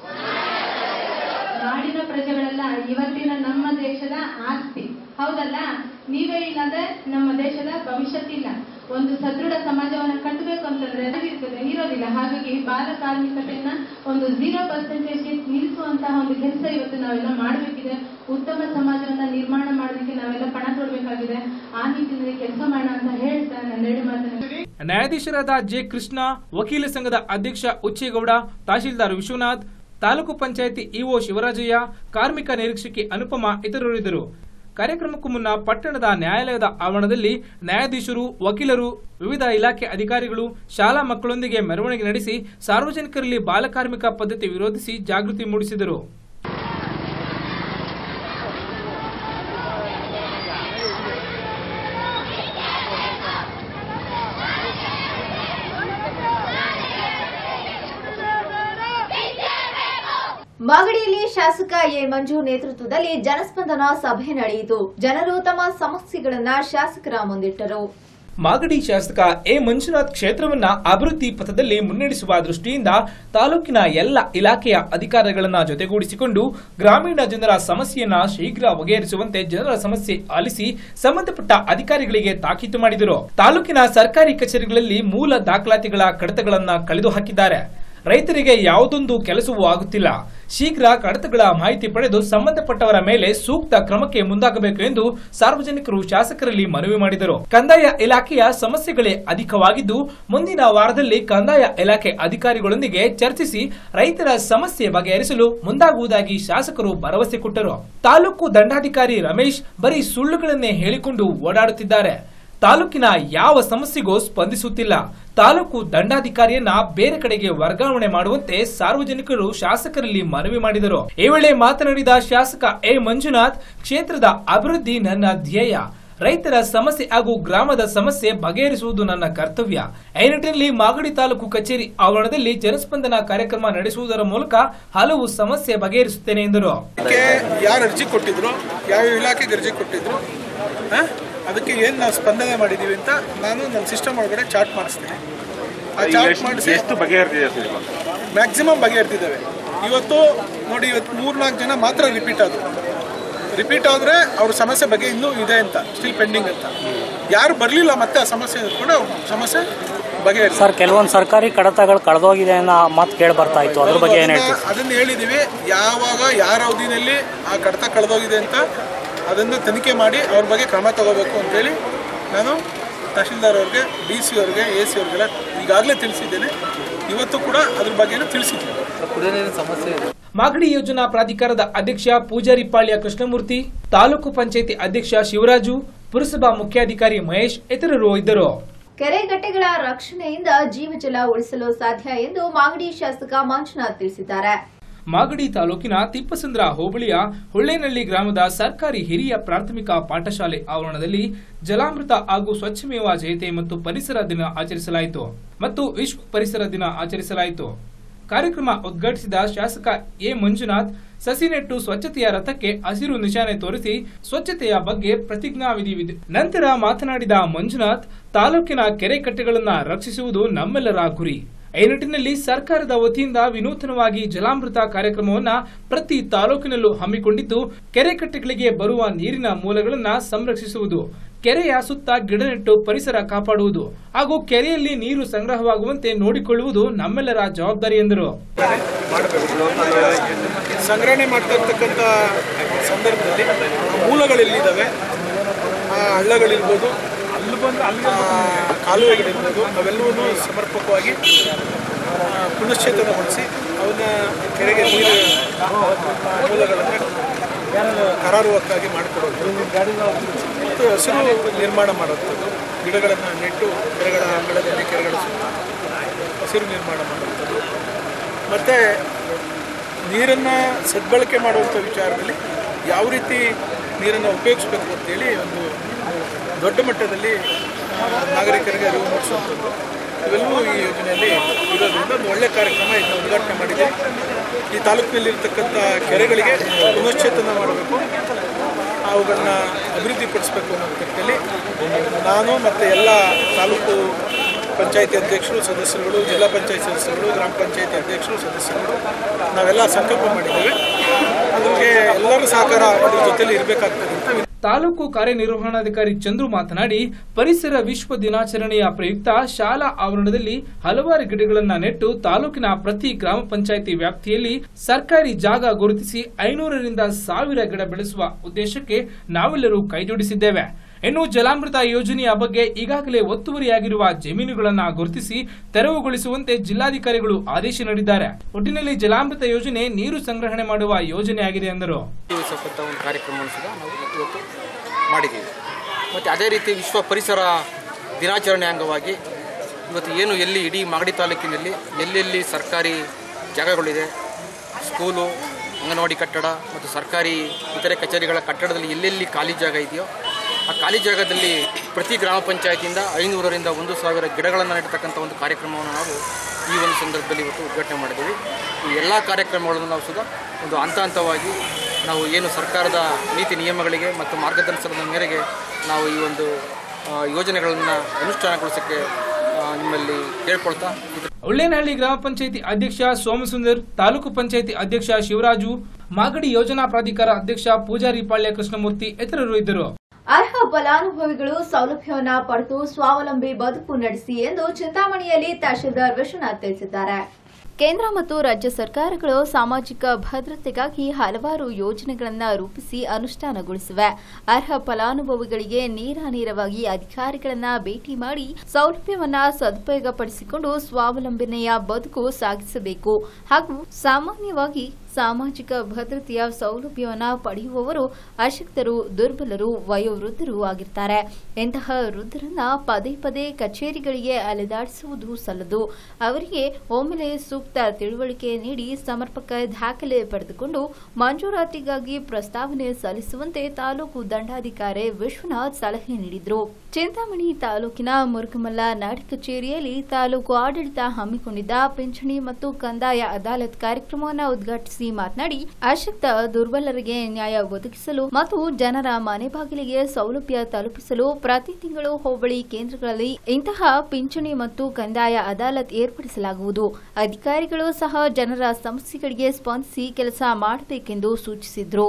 ನಾಡಿನ ಪ್ರಜೆಗಳೆಲ್ಲ ಇವತ್ತಿನ ನಮ್ಮ ದೇಶದ ಆಸ್ತಿ ಹೌದಲ್ಲ ನೀವೇ ಇಲ್ಲಂದ್ರೆ ನಮ್ಮ ದೇಶದ ಭವಿಷ್ಯತ್ತಿಲ್ಲ ಒಂದು ಸದೃಢ ಸಮಾಜವನ್ನ ಕಟ್ಟಬೇಕು ಅಂತಂದ್ರೆ ಅರಿವಿರ್ತದೆ ಇರೋದಿಲ್ಲ ಹಾಗಾಗಿ ಬಾಲ ಕಾರ್ಮಿಕತೆಯನ್ನ ಒಂದು ಝೀರೋ ಪರ್ಸೆಂಟೇಜ್ ನಿಲ್ಲಿಸುವಂತಹ ಒಂದು ಕೆಲಸ ಇವತ್ತು ನಾವೆಲ್ಲ ಮಾಡಬೇಕಿದೆ ಉತ್ತಮ ಸಮಾಜವನ್ನ ನಿರ್ಮಾಣ ಮಾಡೋದಕ್ಕೆ ನಾವೆಲ್ಲ ಪಣ ತೊಡಬೇಕಾಗಿದೆ ಆ ನಿಟ್ಟಿನಲ್ಲಿ ಕೆಲಸ ಮಾಡೋಣ ಅಂತ ಹೇಳ್ತಾ ನನ್ನೆರಡು ಮಾತನ್ನ ನ್ಯಾಯಾಧೀಶರಾದ ಜೆ ಕೃಷ್ಣ ವಕೀಲ ಸಂಘದ ಅಧ್ಯಕ್ಷ ಉಚ್ಚೇಗೌಡ ತಹಶೀಲ್ದಾರ್ ವಿಶ್ವನಾಥ್ ತಾಲೂಕು ಪಂಚಾಯಿತಿ ಇಒ ಶಿವರಾಜಯ್ಯ ಕಾರ್ಮಿಕ ನಿರೀಕ್ಷಕಿ ಅನುಪಮ ಇತರರಿದ್ದರು ಕಾರ್ಯಕ್ರಮಕ್ಕೂ ಮುನ್ನ ಪಟ್ಟಣದ ನ್ಯಾಯಾಲಯದ ಆವರಣದಲ್ಲಿ ನ್ಯಾಯಾಧೀಶರು ವಕೀಲರು ವಿವಿಧ ಇಲಾಖೆ ಅಧಿಕಾರಿಗಳು ಶಾಲಾ ಮಕ್ಕಳೊಂದಿಗೆ ಮೆರವಣಿಗೆ ನಡೆಸಿ ಸಾರ್ವಜನಿಕರಲ್ಲಿ ಬಾಲಕಾರ್ಮಿಕ ಪದ್ಧತಿ ವಿರೋಧಿಸಿ ಜಾಗೃತಿ ಮೂಡಿಸಿದರು ಮಾಗಡಿಯಲ್ಲಿ ಶಾಸಕ ಎ ಮಂಜು ನೇತೃತ್ವದಲ್ಲಿ ಜನಸ್ಪಂದನ ಸಭೆ ನಡೆಯಿತು ಜನರು ತಮ್ಮ ಸಮಸ್ಯೆಗಳನ್ನ ಶಾಸಕರ ಮುಂದಿಟ್ಟರು ಮಾಗಡಿ ಶಾಸಕ ಎ ಮಂಜುನಾಥ್ ಕ್ಷೇತ್ರವನ್ನ ಅಭಿವೃದ್ಧಿ ಪಥದಲ್ಲಿ ಮುನ್ನಡೆಸುವ ದೃಷ್ಟಿಯಿಂದ ತಾಲೂಕಿನ ಎಲ್ಲ ಇಲಾಖೆಯ ಅಧಿಕಾರಿಗಳನ್ನ ಜೊತೆಗೂಡಿಸಿಕೊಂಡು ಗ್ರಾಮೀಣ ಜನರ ಸಮಸ್ಯೆಯನ್ನ ಶೀಘ್ರ ಬಗೆಹರಿಸುವಂತೆ ಜನರ ಸಮಸ್ಯೆ ಆಲಿಸಿ ಸಂಬಂಧಪಟ್ಟ ಅಧಿಕಾರಿಗಳಿಗೆ ತಾಕೀತು ಮಾಡಿದರು ತಾಲೂಕಿನ ಸರ್ಕಾರಿ ಕಚೇರಿಗಳಲ್ಲಿ ಮೂಲ ದಾಖಲಾತಿಗಳ ಕಡತಗಳನ್ನ ಕಳೆದು ಹಾಕಿದ್ದಾರೆ ರೈತರಿಗೆ ಯಾವುದೊಂದು ಕೆಲಸವೂ ಆಗುತ್ತಿಲ್ಲ ಶೀಘ್ರ ಕಡತಗಳ ಮಾಹಿತಿ ಪಡೆದು ಸಂಬಂಧಪಟ್ಟವರ ಮೇಲೆ ಸೂಕ್ತ ಕ್ರಮಕ್ಕೆ ಮುಂದಾಗಬೇಕು ಎಂದು ಸಾರ್ವಜನಿಕರು ಶಾಸಕರಲ್ಲಿ ಮನವಿ ಮಾಡಿದರು ಕಂದಾಯ ಇಲಾಖೆಯ ಸಮಸ್ಯೆಗಳೇ ಅಧಿಕವಾಗಿದ್ದು ಮುಂದಿನ ವಾರದಲ್ಲಿ ಕಂದಾಯ ಇಲಾಖೆ ಅಧಿಕಾರಿಗಳೊಂದಿಗೆ ಚರ್ಚಿಸಿ ರೈತರ ಸಮಸ್ಯೆ ಬಗೆಹರಿಸಲು ಮುಂದಾಗುವುದಾಗಿ ಶಾಸಕರು ಭರವಸೆ ಕೊಟ್ಟರು ತಾಲೂಕು ದಂಡಾಧಿಕಾರಿ ರಮೇಶ್ ಬರೀ ಸುಳ್ಳುಗಳನ್ನೇ ಹೇಳಿಕೊಂಡು ಓಡಾಡುತ್ತಿದ್ದಾರೆ ತಾಲೂಕಿನ ಯಾವ ಸಮಸ್ಯೆಗೂ ಸ್ಪಂದಿಸುತ್ತಿಲ್ಲ ತಾಲೂಕು ದಂಡಾಧಿಕಾರಿಯನ್ನ ಬೇರೆ ಕಡೆಗೆ ವರ್ಗಾವಣೆ ಮಾಡುವಂತೆ ಸಾರ್ವಜನಿಕರು ಶಾಸಕರಲ್ಲಿ ಮನವಿ ಮಾಡಿದರು ಈ ವೇಳೆ ಮಾತನಾಡಿದ ಶಾಸಕ ಎ ಮಂಜುನಾಥ್ ಕ್ಷೇತ್ರದ ಅಭಿವೃದ್ಧಿ ನನ್ನ ಧ್ಯೇಯ ರೈತರ ಸಮಸ್ಯೆ ಹಾಗೂ ಗ್ರಾಮದ ಸಮಸ್ಯೆ ಬಗೆಹರಿಸುವುದು ನನ್ನ ಕರ್ತವ್ಯ ಈ ನಿಟ್ಟಿನಲ್ಲಿ ಮಾಗಡಿ ತಾಲೂಕು ಕಚೇರಿ ಆವರಣದಲ್ಲಿ ಜನಸ್ಪಂದನ ಕಾರ್ಯಕ್ರಮ ನಡೆಸುವುದರ ಮೂಲಕ ಹಲವು ಸಮಸ್ಯೆ ಬಗೆಹರಿಸುತ್ತೇನೆ ಎಂದರು ಅದಕ್ಕೆ ಯಾರು ಅರ್ಜಿ ಕೊಟ್ಟಿದ್ರು ಯಾವ ಇಲಾಖೆಗೆ ಅರ್ಜಿ ಕೊಟ್ಟಿದ್ರು ಆ? ಅದಕ್ಕೆ ಏನು ನಾವು ಸ್ಪಂದನೆ ಮಾಡಿದ್ದೀವಿ ಅಂತ ನಾನು ನನ್ನ ಸಿಸ್ಟಮ್ ಒಳಗಡೆ ಚಾರ್ಟ್ ಮಾಡಿಸ್ತೀನಿ ಆ ಚಾರ್ಟ್ ಮಾಡಿಸಿ ಎಷ್ಟು ಬಗೆಹರಿದಿದೆ ಸರ್ ಇವಾಗ ಮ್ಯಾಕ್ಸಿಮಮ್ ಬಗೆಹರ್ತಿದ್ದಾವೆ ಇವತ್ತು ನೋಡಿ ಇವತ್ತು ಮೂರ್ನಾಲ್ಕು ಜನ ಮಾತ್ರ ರಿಪೀಟ್ ಆದರು ರಿಪೀಟ್ ಆದರೆ ಅವ್ರ ಸಮಸ್ಯೆ ಬಗ್ಗೆ ಇನ್ನೂ ಇದೆ ಅಂತ ಸ್ಟಿಲ್ ಪೆಂಡಿಂಗ್ ಅಂತ ಯಾರು ಬರಲಿಲ್ಲ ಮತ್ತೆ ಆ ಸಮಸ್ಯೆ ಎತ್ಕೊಂಡು ಅವ್ರ ಸಮಸ್ಯೆ ಬಗೆಹರಿಸಿ ಸರ್ ಕೆಲವೊಂದು ಸರ್ಕಾರಿ ಕಡತಗಳು ಕಳೆದೋಗಿದೆ ಅನ್ನೋ ಮಾತು ಕೇಳಿ ಬರ್ತಾ ಇತ್ತು ಅದ್ರ ಬಗ್ಗೆ ಏನು ಹೇಳ್ತೀವಿ ಅದನ್ನ ಹೇಳಿದೀವಿ ಯಾವಾಗ ಯಾರ ಅವಧಿನಲ್ಲಿ ಆ ಕಡತ ಕಳೆದೋಗಿದೆ ಅಂತ ಅದನ್ನು ತನಿಖೆ ಮಾಡಿ ಅವ್ರ ಬಗ್ಗೆ ಕ್ರಮ ತಗೋಬೇಕು ಅಂತೇಳಿ ನಾನು ತಹಶೀಲ್ದಾರ್ ಅವ್ರಿಗೆ ಡಿ ಸಿ ಅವ್ರಿಗೆ ಎ ಸಿ ಅವ್ರಿಗೆಲ್ಲ ಈಗಾಗಲೇ ತಿಳಿಸಿದ್ದೇನೆ ಇವತ್ತು ಕೂಡ ಅದ್ರ ಬಗ್ಗೆನೂ ತಿಳಿಸಿದ್ದೀನಿ ಮಾಗಡಿ ಯೋಜನಾ ಪ್ರಾಧಿಕಾರದ ಅಧ್ಯಕ್ಷ ಪೂಜಾರಿ ಪಾಳ್ಯ ಕೃಷ್ಣಮೂರ್ತಿ ತಾಲೂಕು ಪಂಚಾಯಿತಿ ಅಧ್ಯಕ್ಷ ಶಿವರಾಜು ಪುರಸಭಾ ಮುಖ್ಯಾಧಿಕಾರಿ ಮಹೇಶ್ ಇತರರು ಇದ್ದರು ಕೆರೆಗಟ್ಟೆಗಳ ರಕ್ಷಣೆಯಿಂದ ಜೀವಜಲ ಉಳಿಸಲು ಸಾಧ್ಯ ಎಂದು ಮಾಗಡಿ ಶಾಸಕ ಮಂಜುನಾಥ್ ತಿಳಿಸಿದ್ದಾರೆ ಮಾಗಡಿ ತಾಲೂಕಿನ ತಿಪ್ಪಸಂದ್ರ ಹೋಬಳಿಯ ಹೊಳ್ಳೆನಹಳ್ಳಿ ಗ್ರಾಮದ ಸರ್ಕಾರಿ ಹಿರಿಯ ಪ್ರಾಥಮಿಕ ಪಾಠಶಾಲೆ ಆವರಣದಲ್ಲಿ ಜಲಾಮೃತ ಹಾಗೂ ಸ್ವಚ್ಛಮೇವ ಜಯತೆ ಮತ್ತು ಪರಿಸರ ದಿನ ಆಚರಿಸಲಾಯಿತು ಮತ್ತು ವಿಶ್ವ ಪರಿಸರ ದಿನ ಆಚರಿಸಲಾಯಿತು ಕಾರ್ಯಕ್ರಮ ಉದ್ಘಾಟಿಸಿದ ಶಾಸಕ ಎ ಮಂಜುನಾಥ್ ಸಸಿ ನೆಟ್ಟು ಸ್ವಚ್ಛತೆಯ ರಥಕ್ಕೆ ಹಸಿರು ನಿಶಾನೆ ತೋರಿಸಿ ಸ್ವಚ್ಛತೆಯ ಬಗ್ಗೆ ಪ್ರತಿಜ್ಞಾವಿಧಿ ವಿಧಿ- ನಂತರ ಮಾತನಾಡಿದ ಮಂಜುನಾಥ್ ತಾಲೂಕಿನ ಕೆರೆ ಕಟ್ಟೆಗಳನ್ನ ರಕ್ಷಿಸುವುದು ನಮ್ಮೆಲ್ಲರ ಗುರಿ ಈ ನಿಟ್ಟಿನಲ್ಲಿ ಸರ್ಕಾರದ ವತಿಯಿಂದ ವಿನೂತನವಾಗಿ ಜಲಾಮೃತ ಕಾರ್ಯಕ್ರಮವನ್ನ ಪ್ರತಿ ತಾಲೂಕಿನಲ್ಲೂ ಹಮ್ಮಿಕೊಂಡಿದ್ದು ಕೆರೆ ಕಟ್ಟೆಗಳಿಗೆ ಬರುವ ನೀರಿನ ಮೂಲಗಳನ್ನ ಸಂರಕ್ಷಿಸುವುದು ಕೆರೆಯ ಸುತ್ತ ಗಿಡ ನೆಟ್ಟು ಪರಿಸರ ಕಾಪಾಡುವುದು ಹಾಗೂ ಕೆರೆಯಲ್ಲಿ ನೀರು ಸಂಗ್ರಹವಾಗುವಂತೆ ನೋಡಿಕೊಳ್ಳುವುದು ನಮ್ಮೆಲ್ಲರ ಜವಾಬ್ದಾರಿ ಎಂದರು ಸಂಗ್ರಹಣೆ ಮಾಡ್ತಾ ಇರ್ತಕ್ಕಂಥ ಸಂದರ್ಭದಲ್ಲಿ ಆ ಮೂಲಗಳೆಲ್ಲಿದ್ದಾವೆ ಆ ಹಳ್ಳಗಳಿರ್ಬೋದು ಆ ಕಾಲುವೆಗಳಿರ್ಬೋದು ಅವೆಲ್ಲವನ್ನೂ ಸಮರ್ಪಕವಾಗಿ ಆ, ಪುನಶ್ಚೇತನಗೊಳಿಸಿ ಅವನ್ನ ಕೆರೆಗೆ ನೀರು ಮೂಲಗಳನ್ನು ಕರಾರುವಕ್ಕಾಗಿ ಮಾಡಿಕೊಡೋದು ಮತ್ತು ಹಸಿರು ನಿರ್ಮಾಣ ಮಾಡುವಂಥದ್ದು ಗಿಡಗಳನ್ನು ನೆಟ್ಟು ಕೆರೆಗಳ ಅಂಗಳದಲ್ಲಿ ಕೆರೆಗಳ ಸುತ್ತ ಹಸಿರು ನಿರ್ಮಾಣ ಮಾಡುವಂಥದ್ದು ಮತ್ತು ನೀರನ್ನು ಸದ್ಬಳಕೆ ಮಾಡುವಂಥ ವಿಚಾರದಲ್ಲಿ ಯಾವ ರೀತಿ ನೀರನ್ನು ಉಪಯೋಗಿಸಬೇಕು ಅಂತೇಳಿ ಒಂದು ದೊಡ್ಡ ಮಟ್ಟದಲ್ಲಿ ಆ, ನಾಗರಿಕರಿಗೆ ಅರಿವು ಮೂಡಿಸುವಂಥದ್ದು ಇವೆಲ್ಲವೂ ಈ ಯೋಜನೆಯಲ್ಲಿ ಇರೋದ್ರಿಂದ ಒಂದು ಒಳ್ಳೆಯ ಕಾರ್ಯಕ್ರಮ ಇದನ್ನು ಉದ್ಘಾಟನೆ ಮಾಡಿದೆ ಈ ತಾಲೂಕಿನಲ್ಲಿರ್ತಕ್ಕಂಥ ಕೆರೆಗಳಿಗೆ ಪುನಶ್ಚೇತನ ಮಾಡಬೇಕು ಅವುಗಳನ್ನ ಅಭಿವೃದ್ಧಿಪಡಿಸಬೇಕು ಅನ್ನೋ ನಿಟ್ಟಿನಲ್ಲಿ ನಾನು ಮತ್ತು ಎಲ್ಲ ತಾಲೂಕು ಪಂಚಾಯತಿ ಅಧ್ಯಕ್ಷರು ಸದಸ್ಯರುಗಳು ಜಿಲ್ಲಾ ಪಂಚಾಯತ್ ಸದಸ್ಯರುಗಳು ಗ್ರಾಮ ಪಂಚಾಯತಿ ಅಧ್ಯಕ್ಷರು ಸದಸ್ಯರುಗಳು ನಾವೆಲ್ಲ ಸಂಕಲ್ಪ ಮಾಡಿದ್ದೇವೆ ಅದಕ್ಕೆ ಎಲ್ಲರ ಸಹಕಾರ ಅದ್ರ ಜೊತೆಲಿ ಇರಬೇಕಾಗ್ತದೆ ಅಂತ ವಿನಂತಿ ತಾಲೂಕು ಕಾರ್ಯನಿರ್ವಹಣಾಧಿಕಾರಿ ಚಂದ್ರು ಮಾತನಾಡಿ ಪರಿಸರ ವಿಶ್ವ ದಿನಾಚರಣೆಯ ಪ್ರಯುಕ್ತ ಶಾಲಾ ಆವರಣದಲ್ಲಿ ಹಲವಾರು ಗಿಡಗಳನ್ನ ನೆಟ್ಟು ತಾಲೂಕಿನ ಪ್ರತಿ ಗ್ರಾಮ ಪಂಚಾಯಿತಿ ವ್ಯಾಪ್ತಿಯಲ್ಲಿ ಸರ್ಕಾರಿ ಜಾಗ ಗುರುತಿಸಿ ಐನೂರರಿಂದ ಸಾವಿರ ಗಿಡ ಬೆಳೆಸುವ ಉದ್ದೇಶಕ್ಕೆ ನಾವೆಲ್ಲರೂ ಕೈಜೋಡಿಸಿದ್ದೇವೆ ಇನ್ನು ಜಲಾಮೃತ ಯೋಜನೆಯ ಬಗ್ಗೆ ಈಗಾಗಲೇ ಒತ್ತುವರಿಯಾಗಿರುವ ಜಮೀನುಗಳನ್ನ ಗುರುತಿಸಿ ತೆರವುಗೊಳಿಸುವಂತೆ ಜಿಲ್ಲಾಧಿಕಾರಿಗಳು ಆದೇಶ ನೀಡಿದ್ದಾರೆ ಒಟ್ಟಿನಲ್ಲಿ ಜಲಾಮೃತ ಯೋಜನೆ ನೀರು ಸಂಗ್ರಹಣೆ ಮಾಡುವ ಯೋಜನೆಯಾಗಿದೆ ಎಂದರು ಉಳಿಸತಕ್ಕಂಥ ಒಂದು ಕಾರ್ಯಕ್ರಮವನ್ನು ಸಹ ನಾವು ಇವತ್ತು ಮಾಡಿದ್ದೀವಿ ಮತ್ತು ಅದೇ ರೀತಿ ವಿಶ್ವ ಪರಿಸರ ದಿನಾಚರಣೆ ಅಂಗವಾಗಿ ಇವತ್ತು ಏನು ಎಲ್ಲಿ ಇಡೀ ಮಾಗಡಿ ತಾಲೂಕಿನಲ್ಲಿ ಎಲ್ಲೆಲ್ಲಿ ಸರ್ಕಾರಿ ಜಾಗಗಳಿದೆ ಸ್ಕೂಲು ಅಂಗನವಾಡಿ ಕಟ್ಟಡ ಮತ್ತು ಸರ್ಕಾರಿ ಇತರೆ ಕಚೇರಿಗಳ ಕಟ್ಟಡದಲ್ಲಿ ಎಲ್ಲೆಲ್ಲಿ ಖಾಲಿ ಜಾಗ ಇದೆಯೋ ಆ ಖಾಲಿ ಜಾಗದಲ್ಲಿ ಪ್ರತಿ ಗ್ರಾಮ ಪಂಚಾಯತಿಯಿಂದ ಐನೂರರಿಂದ ಒಂದು ಸಾವಿರ ಗಿಡಗಳನ್ನು ನೆಡ್ತಕ್ಕಂಥ ಒಂದು ಕಾರ್ಯಕ್ರಮವನ್ನು ನಾವು ಈ ಒಂದು ಸಂದರ್ಭದಲ್ಲಿ ಇವತ್ತು ಉದ್ಘಾಟನೆ ಮಾಡಿದ್ದೀವಿ ಈ ಎಲ್ಲ ಕಾರ್ಯಕ್ರಮಗಳನ್ನು ನಾವು ಸುಧಾ ಒಂದು ಹಂತ ಹಂತವಾಗಿ ನಾವು ಏನು ಸರ್ಕಾರದ ನೀತಿ ನಿಯಮಗಳಿಗೆ ಮತ್ತು ಮಾರ್ಗದರ್ಶನದ ಮೇರೆಗೆ ನಾವು ಈ ಒಂದು ಆ, ಯೋಜನೆಗಳನ್ನು ಅನುಷ್ಠಾನಗೊಳಿಸೋಕ್ಕೆ ಆ, ನಿಮ್ಮಲ್ಲಿ ಕೇಳ್ಕೊಳ್ತಾ ಇದು ಉಳ್ಳೇನಹಳ್ಳಿ ಗ್ರಾಮ ಪಂಚಾಯಿತಿ ಅಧ್ಯಕ್ಷ ಸೋಮಸುಂದರ್ ತಾಲೂಕು ಪಂಚಾಯಿತಿ ಅಧ್ಯಕ್ಷ ಶಿವರಾಜು ಮಾಗಡಿ ಯೋಜನಾ ಪ್ರಾಧಿಕಾರ ಅಧ್ಯಕ್ಷ ಪೂಜಾರಿ ಪಾಳ್ಯ ಕೃಷ್ಣಮೂರ್ತಿ ಇತರರು ಇದ್ದರು ಅರ್ಹ ಫಲಾನುಭವಿಗಳು ಸೌಲಭ್ಯವನ್ನ ಪಡೆದು ಸ್ವಾವಲಂಬಿ ಬದುಕು ನಡೆಸಿ ಎಂದು ಚಿಂತಾಮಣಿಯಲ್ಲಿ ತಹಶೀಲ್ದಾರ್ ವಿಶ್ವನಾಥ್ ತಿಳಿಸಿದ್ದಾರೆ ಕೇಂದ್ರ ಮತ್ತು ರಾಜ್ಯ ಸರ್ಕಾರಗಳು ಸಾಮಾಜಿಕ ಭದ್ರತೆಗಾಗಿ ಹಲವಾರು ಯೋಜನೆಗಳನ್ನು ರೂಪಿಸಿ ಅನುಷ್ಠಾನಗೊಳಿಸಿವೆ ಅರ್ಹ ಫಲಾನುಭವಿಗಳಿಗೆ ನೇರಾನೇರವಾಗಿ ಅಧಿಕಾರಿಗಳನ್ನ ಭೇಟಿ ಮಾಡಿ ಸೌಲಭ್ಯವನ್ನ ಸದುಪಯೋಗಪಡಿಸಿಕೊಂಡು ಸ್ವಾವಲಂಬನೆಯ ಬದುಕು ಸಾಗಿಸಬೇಕು ಹಾಗೂ ಸಾಮಾನ್ಯವಾಗಿ ಸಾಮಾಜಿಕ ಭದ್ರತೆಯ ಸೌಲಭ್ಯವನ್ನ ಪಡೆಯುವವರು ಅಶಕ್ತರು ದುರ್ಬಲರು ವಯೋವೃದ್ಧರು ಆಗಿರ್ತಾರೆ ಇಂತಹ ವೃದ್ಧರನ್ನ ಪದೇ ಪದೇ ಕಚೇರಿಗಳಿಗೆ ಅಲೆದಾಡಿಸುವುದು ಸಲ್ಲದು ಅವರಿಗೆ ಒಮ್ಮೆಲೆ ಸೂಕ್ತ ತಿಳುವಳಿಕೆ ನೀಡಿ ಸಮರ್ಪಕ ದಾಖಲೆ ಪಡೆದುಕೊಂಡು ಮಂಜೂರಾತಿಗಾಗಿ ಪ್ರಸ್ತಾವನೆ ಸಲ್ಲಿಸುವಂತೆ ತಾಲೂಕು ದಂಡಾಧಿಕಾರಿ ವಿಶ್ವನಾಥ್ ಸಲಹೆ ನೀಡಿದರು ಚಿಂತಾಮಣಿ ತಾಲೂಕಿನ ಮುರುಗಮಲ್ಲ ನಾಡ ಕಚೇರಿಯಲ್ಲಿ ತಾಲೂಕು ಆಡಳಿತ ಹಮ್ಮಿಕೊಂಡಿದ್ದ ಪಿಂಚಣಿ ಮತ್ತು ಕಂದಾಯ ಅದಾಲತ್ ಕಾರ್ಯಕ್ರಮವನ್ನು ಉದ್ಘಾಟಿಸಿ ಮಾತನಾಡಿ ಅಶಕ್ತ ದುರ್ಬಲರಿಗೆ ನ್ಯಾಯ ಒದಗಿಸಲು ಮತ್ತು ಜನರ ಮನೆ ಬಾಗಿಲಿಗೆ ಸೌಲಭ್ಯ ತಲುಪಿಸಲು ಪ್ರತಿ ತಿಂಗಳು ಹೋಬಳಿ ಕೇಂದ್ರಗಳಲ್ಲಿ ಇಂತಹ ಪಿಂಚಣಿ ಮತ್ತು ಕಂದಾಯ ಅದಾಲತ್ ಏರ್ಪಡಿಸಲಾಗುವುದು ಅಧಿಕಾರಿಗಳು ಸಹ ಜನರ ಸಮಸ್ಯೆಗಳಿಗೆ ಸ್ಪಂದಿಸಿ ಕೆಲಸ ಮಾಡಬೇಕೆಂದು ಸೂಚಿಸಿದರು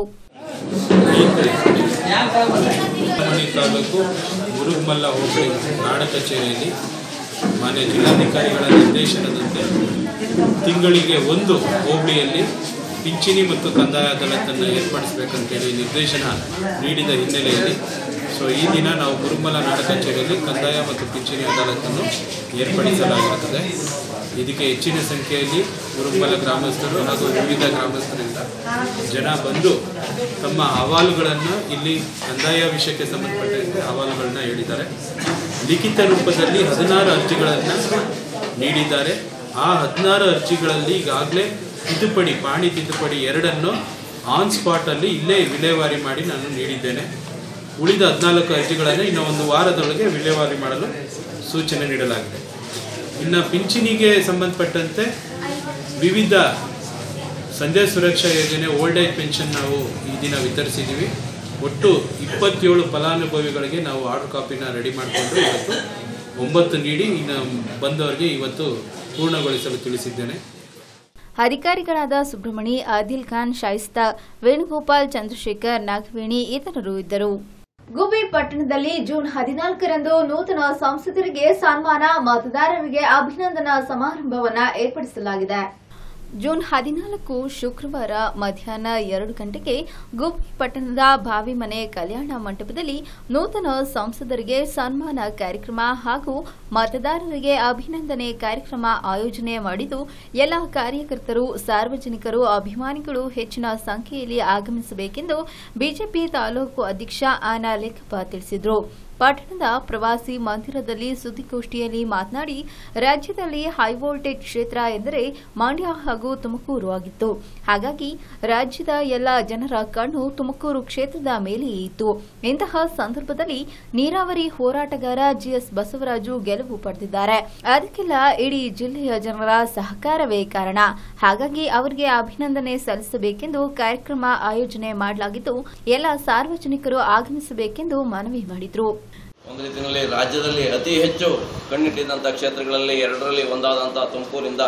ಮಣಿ ತಾಲೂಕು ಮುರುಗಮಲ್ಲ ಹೋಬಳಿ ನಾಡ ಕಚೇರಿಯಲ್ಲಿ ಮಾನ್ಯ ಜಿಲ್ಲಾಧಿಕಾರಿಗಳ ನಿರ್ದೇಶನದಂತೆ ತಿಂಗಳಿಗೆ ಒಂದು ಹೋಬಳಿಯಲ್ಲಿ ಪಿಂಚಣಿ ಮತ್ತು ಕಂದಾಯ ಅದಾಲತನ್ನು ಏರ್ಪಡಿಸಬೇಕಂತೇಳಿ ನಿರ್ದೇಶನ ನೀಡಿದ ಹಿನ್ನೆಲೆಯಲ್ಲಿ ಸೊ ಈ ದಿನ ನಾವು ಗುರುಮಲ ನಾಡ ಕಚೇರಿಯಲ್ಲಿ ಕಂದಾಯ ಮತ್ತು ಪಿಂಚಣಿ ಅದಾಲತನ್ನು ಏರ್ಪಡಿಸಲಾಗಿರುತ್ತದೆ ಇದಕ್ಕೆ ಹೆಚ್ಚಿನ ಸಂಖ್ಯೆಯಲ್ಲಿ ಗುರುಮಲ ಗ್ರಾಮಸ್ಥರು ಹಾಗೂ ವಿವಿಧ ಗ್ರಾಮಸ್ಥರಿಂದ ಜನ ಬಂದು ತಮ್ಮ ಅಹವಾಲುಗಳನ್ನು ಇಲ್ಲಿ ಕಂದಾಯ ವಿಷಯಕ್ಕೆ ಸಂಬಂಧಪಟ್ಟಂತೆ ಅಹವಾಲುಗಳನ್ನ ಹೇಳಿದ್ದಾರೆ ಲಿಖಿತ ರೂಪದಲ್ಲಿ ಹದಿನಾರು ಅರ್ಜಿಗಳನ್ನು ನೀಡಿದ್ದಾರೆ ಆ ಹದಿನಾರು ಅರ್ಜಿಗಳಲ್ಲಿ ಈಗಾಗಲೇ ತಿದ್ದುಪಡಿ ಪಾಣಿ ತಿದ್ದುಪಡಿ ಎರಡನ್ನು ಆನ್ ಸ್ಪಾಟಲ್ಲಿ ಇಲ್ಲೇ ವಿಲೇವಾರಿ ಮಾಡಿ ನಾನು ನೀಡಿದ್ದೇನೆ ಉಳಿದ ಹದಿನಾಲ್ಕು ಅರ್ಜಿಗಳನ್ನು ಇನ್ನು ಒಂದು ವಾರದೊಳಗೆ ವಿಲೇವಾರಿ ಮಾಡಲು ಸೂಚನೆ ನೀಡಲಾಗಿದೆ ಇನ್ನು ಪಿಂಚಣಿಗೆ ಸಂಬಂಧಪಟ್ಟಂತೆ ವಿವಿಧ ಸಂಧ್ಯಾ ಸುರಕ್ಷಾ ಯೋಜನೆ ಓಲ್ಡ್ ಏಜ್ ಪೆನ್ಷನ್ ನಾವು ಈ ದಿನ ವಿತರಿಸಿದ್ದೀವಿ ಒಟ್ಟು ಇಪ್ಪತ್ತೇಳು ಫಲಾನುಭವಿಗಳಿಗೆ ನಾವು ಆರ್ಡರ್ ಕಾಪಿನ ರೆಡಿ ಮಾಡಿಕೊಂಡು ಇವತ್ತು ಒಂಬತ್ತು ನೀಡಿ ಇನ್ನು ಬಂದವರಿಗೆ ಇವತ್ತು ಪೂರ್ಣಗೊಳಿಸಲು ತಿಳಿಸಿದ್ದೇನೆ ಅಧಿಕಾರಿಗಳಾದ ಸುಬ್ರಹ್ಮಣಿ ಆದಿಲ್ ಖಾನ್ ಶಾಯಿಸ್ತಾ ವೇಣುಗೋಪಾಲ್ ಚಂದ್ರಶೇಖರ್ ನಾಗವೇಣಿ ಇತರರು ಇದ್ದರು ಗುಬಿ ಪಟ್ಟಣದಲ್ಲಿ ಜೂನ್ ಹದಿನಾಲ್ಕರಂದು ನೂತನ ಸಂಸದರಿಗೆ ಸನ್ಮಾನ ಮತದಾರರಿಗೆ ಅಭಿನಂದನಾ ಸಮಾರಂಭವನ್ನ ಏರ್ಪಡಿಸಲಾಗಿದೆ ಜೂನ್ ಹದಿನಾಲ್ಕು ಶುಕ್ರವಾರ ಮಧ್ಯಾಹ್ನ ಎರಡು ಗಂಟೆಗೆ ಗುಬ್ಬಿ ಪಟ್ಟಣದ ಭಾವಿಮನೆ ಕಲ್ಯಾಣ ಮಂಟಪದಲ್ಲಿ ನೂತನ ಸಂಸದರಿಗೆ ಸನ್ಮಾನ ಕಾರ್ಯಕ್ರಮ ಹಾಗೂ ಮತದಾರರಿಗೆ ಅಭಿನಂದನೆ ಕಾರ್ಯಕ್ರಮ ಆಯೋಜನೆ ಮಾಡಿದ್ದು ಎಲ್ಲ ಕಾರ್ಯಕರ್ತರು ಸಾರ್ವಜನಿಕರು ಅಭಿಮಾನಿಗಳು ಹೆಚ್ಚಿನ ಸಂಖ್ಯೆಯಲ್ಲಿ ಆಗಮಿಸಬೇಕೆಂದು ಬಿಜೆಪಿ ತಾಲೂಕು ಅಧ್ಯಕ್ಷ ಆನಾ ಲೆಕ್ಕಪ್ಪ ತಿಳಿಸಿದರು ಪಟ್ಟಣದ ಪ್ರವಾಸಿ ಮಂದಿರದಲ್ಲಿ ಸುದ್ದಿಗೋಷ್ಠಿಯಲ್ಲಿ ಮಾತನಾಡಿ ರಾಜ್ಯದಲ್ಲಿ ಹೈವೋಲ್ಟೇಜ್ ಕ್ಷೇತ್ರ ಎಂದರೆ ಮಂಡ್ಯ ಹಾಗೂ ತುಮಕೂರು ಆಗಿತ್ತು ಹಾಗಾಗಿ ರಾಜ್ಯದ ಎಲ್ಲ ಜನರ ಕಣ್ಣು ತುಮಕೂರು ಕ್ಷೇತ್ರದ ಮೇಲೆ ಇತ್ತು ಇಂತಹ ಸಂದರ್ಭದಲ್ಲಿ ನೀರಾವರಿ ಹೋರಾಟಗಾರ ಜಿಎಸ್ ಬಸವರಾಜು ಗೆಲುವು ಪಡೆದಿದ್ದಾರೆ ಅದಕ್ಕೆಲ್ಲ ಇಡೀ ಜಿಲ್ಲೆಯ ಜನರ ಸಹಕಾರವೇ ಕಾರಣ ಹಾಗಾಗಿ ಅವರಿಗೆ ಅಭಿನಂದನೆ ಸಲ್ಲಿಸಬೇಕೆಂದು ಕಾರ್ಯಕ್ರಮ ಆಯೋಜನೆ ಮಾಡಲಾಗಿದ್ದು ಎಲ್ಲ ಸಾರ್ವಜನಿಕರು ಆಗಮಿಸಬೇಕೆಂದು ಮನವಿ ಮಾಡಿದರು ಒಂದು ರೀತಿಯಲ್ಲಿ ರಾಜ್ಯದಲ್ಲಿ ಅತಿ ಹೆಚ್ಚು ಕಣ್ಣಿಟ್ಟಿದ್ದಂಥ ಕ್ಷೇತ್ರಗಳಲ್ಲಿ ಎರಡರಲ್ಲಿ ಒಂದಾದಂಥ ತುಮಕೂರಿಂದ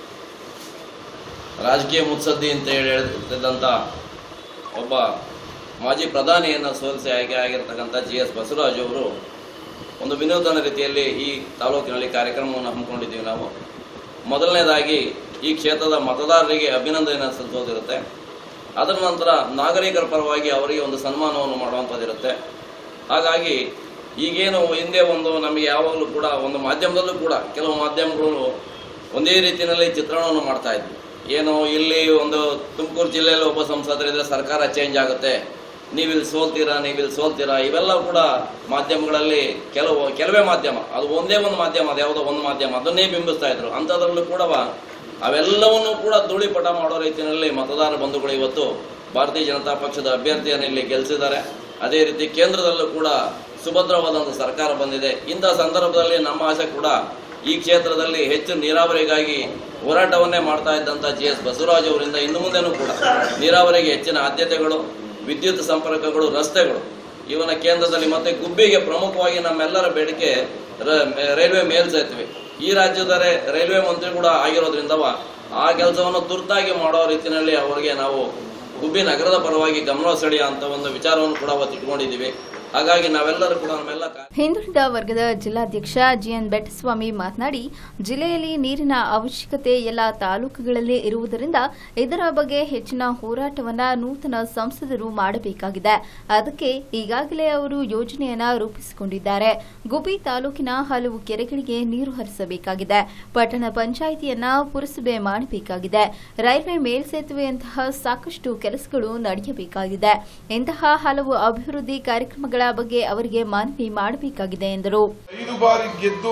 ರಾಜಕೀಯ ಮುತ್ಸದ್ದಿ ಅಂತ ಹೇಳಿ ಹೇಳ್ತಿದ್ದಂಥ ಒಬ್ಬ ಮಾಜಿ ಪ್ರಧಾನಿಯನ್ನು ಸೋಲಿಸಿ ಆಯ್ಕೆ ಆಗಿರ್ತಕ್ಕಂಥ ಜಿ ಎಸ್ ಬಸವರಾಜು ಅವರು ಒಂದು ವಿನೂತನ ರೀತಿಯಲ್ಲಿ ಈ ತಾಲೂಕಿನಲ್ಲಿ ಕಾರ್ಯಕ್ರಮವನ್ನು ಹಮ್ಮಿಕೊಂಡಿದ್ದೀವಿ ನಾವು ಮೊದಲನೇದಾಗಿ ಈ ಕ್ಷೇತ್ರದ ಮತದಾರರಿಗೆ ಅಭಿನಂದನೆ ಸಲ್ಲಿಸೋದಿರುತ್ತೆ ಅದರ ನಂತರ ನಾಗರಿಕರ ಪರವಾಗಿ ಅವರಿಗೆ ಒಂದು ಸನ್ಮಾನವನ್ನು ಮಾಡುವಂಥದ್ದಿರುತ್ತೆ ಹಾಗಾಗಿ ಈಗೇನು ಹಿಂದೆ ಒಂದು ನಮಗೆ ಯಾವಾಗಲೂ ಕೂಡ ಒಂದು ಮಾಧ್ಯಮದಲ್ಲೂ ಕೂಡ ಕೆಲವು ಮಾಧ್ಯಮಗಳು ಒಂದೇ ರೀತಿಯಲ್ಲಿ ಚಿತ್ರಣವನ್ನು ಮಾಡ್ತಾ ಇದ್ವಿ ಏನು ಇಲ್ಲಿ ಒಂದು ತುಮಕೂರು ಜಿಲ್ಲೆಯಲ್ಲಿ ಒಬ್ಬ ಸಂಸದರಿದ್ರೆ ಸರ್ಕಾರ ಚೇಂಜ್ ಆಗುತ್ತೆ ನೀವಿಲ್ಲಿ ಸೋಲ್ತೀರಾ ನೀವಿಲ್ಲಿ ಸೋಲ್ತೀರಾ ಇವೆಲ್ಲ ಕೂಡ ಮಾಧ್ಯಮಗಳಲ್ಲಿ ಕೆಲವು ಕೆಲವೇ ಮಾಧ್ಯಮ ಅದು ಒಂದೇ ಒಂದು ಮಾಧ್ಯಮ ಅದು ಯಾವುದೋ ಒಂದು ಮಾಧ್ಯಮ ಅದನ್ನೇ ಬಿಂಬಿಸ್ತಾ ಇದ್ರು ಅಂಥದ್ರಲ್ಲೂ ಕೂಡ ಅವೆಲ್ಲವನ್ನೂ ಕೂಡ ಧೂಳಿಪಟ ಮಾಡೋ ರೀತಿಯಲ್ಲಿ ಮತದಾರ ಬಂಧುಗಳು ಇವತ್ತು ಭಾರತೀಯ ಜನತಾ ಪಕ್ಷದ ಅಭ್ಯರ್ಥಿಯನ್ನು ಇಲ್ಲಿ ಗೆಲ್ಲಿಸಿದ್ದಾರೆ ಅದೇ ರೀತಿ ಕೇಂದ್ರದಲ್ಲೂ ಕೂಡ ಸುಭದ್ರವಾದಂಥ ಸರ್ಕಾರ ಬಂದಿದೆ ಇಂಥ ಸಂದರ್ಭದಲ್ಲಿ ನಮ್ಮ ಆಸೆ ಕೂಡ ಈ ಕ್ಷೇತ್ರದಲ್ಲಿ ಹೆಚ್ಚು ನೀರಾವರಿಗಾಗಿ ಹೋರಾಟವನ್ನೇ ಮಾಡ್ತಾ ಇದ್ದಂಥ ಜಿ ಎಸ್ ಬಸವರಾಜ್ ಅವರಿಂದ ಇನ್ನು ಮುಂದೆನೂ ಕೂಡ ನೀರಾವರಿಗೆ ಹೆಚ್ಚಿನ ಆದ್ಯತೆಗಳು ವಿದ್ಯುತ್ ಸಂಪರ್ಕಗಳು ರಸ್ತೆಗಳು ಇವನ ಕೇಂದ್ರದಲ್ಲಿ ಮತ್ತೆ ಗುಬ್ಬಿಗೆ ಪ್ರಮುಖವಾಗಿ ನಮ್ಮೆಲ್ಲರ ಬೇಡಿಕೆ ರ- ರೈಲ್ವೆ ಮೇಲ್ಸೇತುವೆ ಈ ರಾಜ್ಯದ ರೈ- ರೈಲ್ವೆ ಮಂತ್ರಿ ಕೂಡ ಆಗಿರೋದ್ರಿಂದವ ಆ ಕೆಲಸವನ್ನು ತುರ್ತಾಗಿ ಮಾಡೋ ರೀತಿಯಲ್ಲಿ ಅವರಿಗೆ ನಾವು ಗುಬ್ಬಿ ನಗರದ ಪರವಾಗಿ ಗಮನ ಸೆಳೆಯ ಅಂತ ಒಂದು ವಿಚಾರವನ್ನು ಕೂಡ ಅವತ್ತು ಇಟ್ಕೊಂಡಿದ್ದೀವಿ ಹಾಗಾಗಿ ನಾವೆಲ್ಲರೂ ಕೂಡ ನಮ್ಮೆಲ್ಲ ಕಾ- ಹಿಂದುಳಿದ ವರ್ಗದ ಜಿಲ್ಲಾಧ್ಯಕ್ಷ ಜಿಎನ್ ಬೆಟ್ಟಸ್ವಾಮಿ ಮಾತನಾಡಿ ಜಿಲ್ಲೆಯಲ್ಲಿ ನೀರಿನ ಅವಶ್ಯಕತೆ ಎಲ್ಲ ತಾಲೂಕುಗಳಲ್ಲಿ ಇರುವುದರಿಂದ ಇದರ ಬಗ್ಗೆ ಹೆಚ್ಚಿನ ಹೋರಾಟವನ್ನ ನೂತನ ಸಂಸದರು ಮಾಡಬೇಕಾಗಿದೆ ಅದಕ್ಕೆ ಈಗಾಗಲೇ ಅವರು ಯೋಜನೆಯನ್ನ ರೂಪಿಸಿಕೊಂಡಿದ್ದಾರೆ ಗುಬಿ ತಾಲೂಕಿನ ಹಲವು ಕೆರೆಗಳಿಗೆ ನೀರು ಹರಿಸಬೇಕಾಗಿದೆ ಪಟ್ಟಣ ಪಂಚಾಯಿತಿಯನ್ನ ಪುರಸಭೆ ಮಾಡಬೇಕಾಗಿದೆ ರೈಲ್ವೆ ಮೇಲ್ಸೇತುವೆಯಂತಹ ಸಾಕಷ್ಟು ಕೆಲಸಗಳು ನಡೆಯಬೇಕಾಗಿದೆ ಇಂತಹ ಹಲವು ಅಭಿವೃದ್ಧಿ ಕಾರ್ಯಕ್ರಮಗಳ ಬಗ್ಗೆ ಅವರಿಗೆ ಮನವಿ ಮಾಡಬೇಕಾಗಿದೆ ಎಂದರು ಐದು ಬಾರಿ ಗೆದ್ದು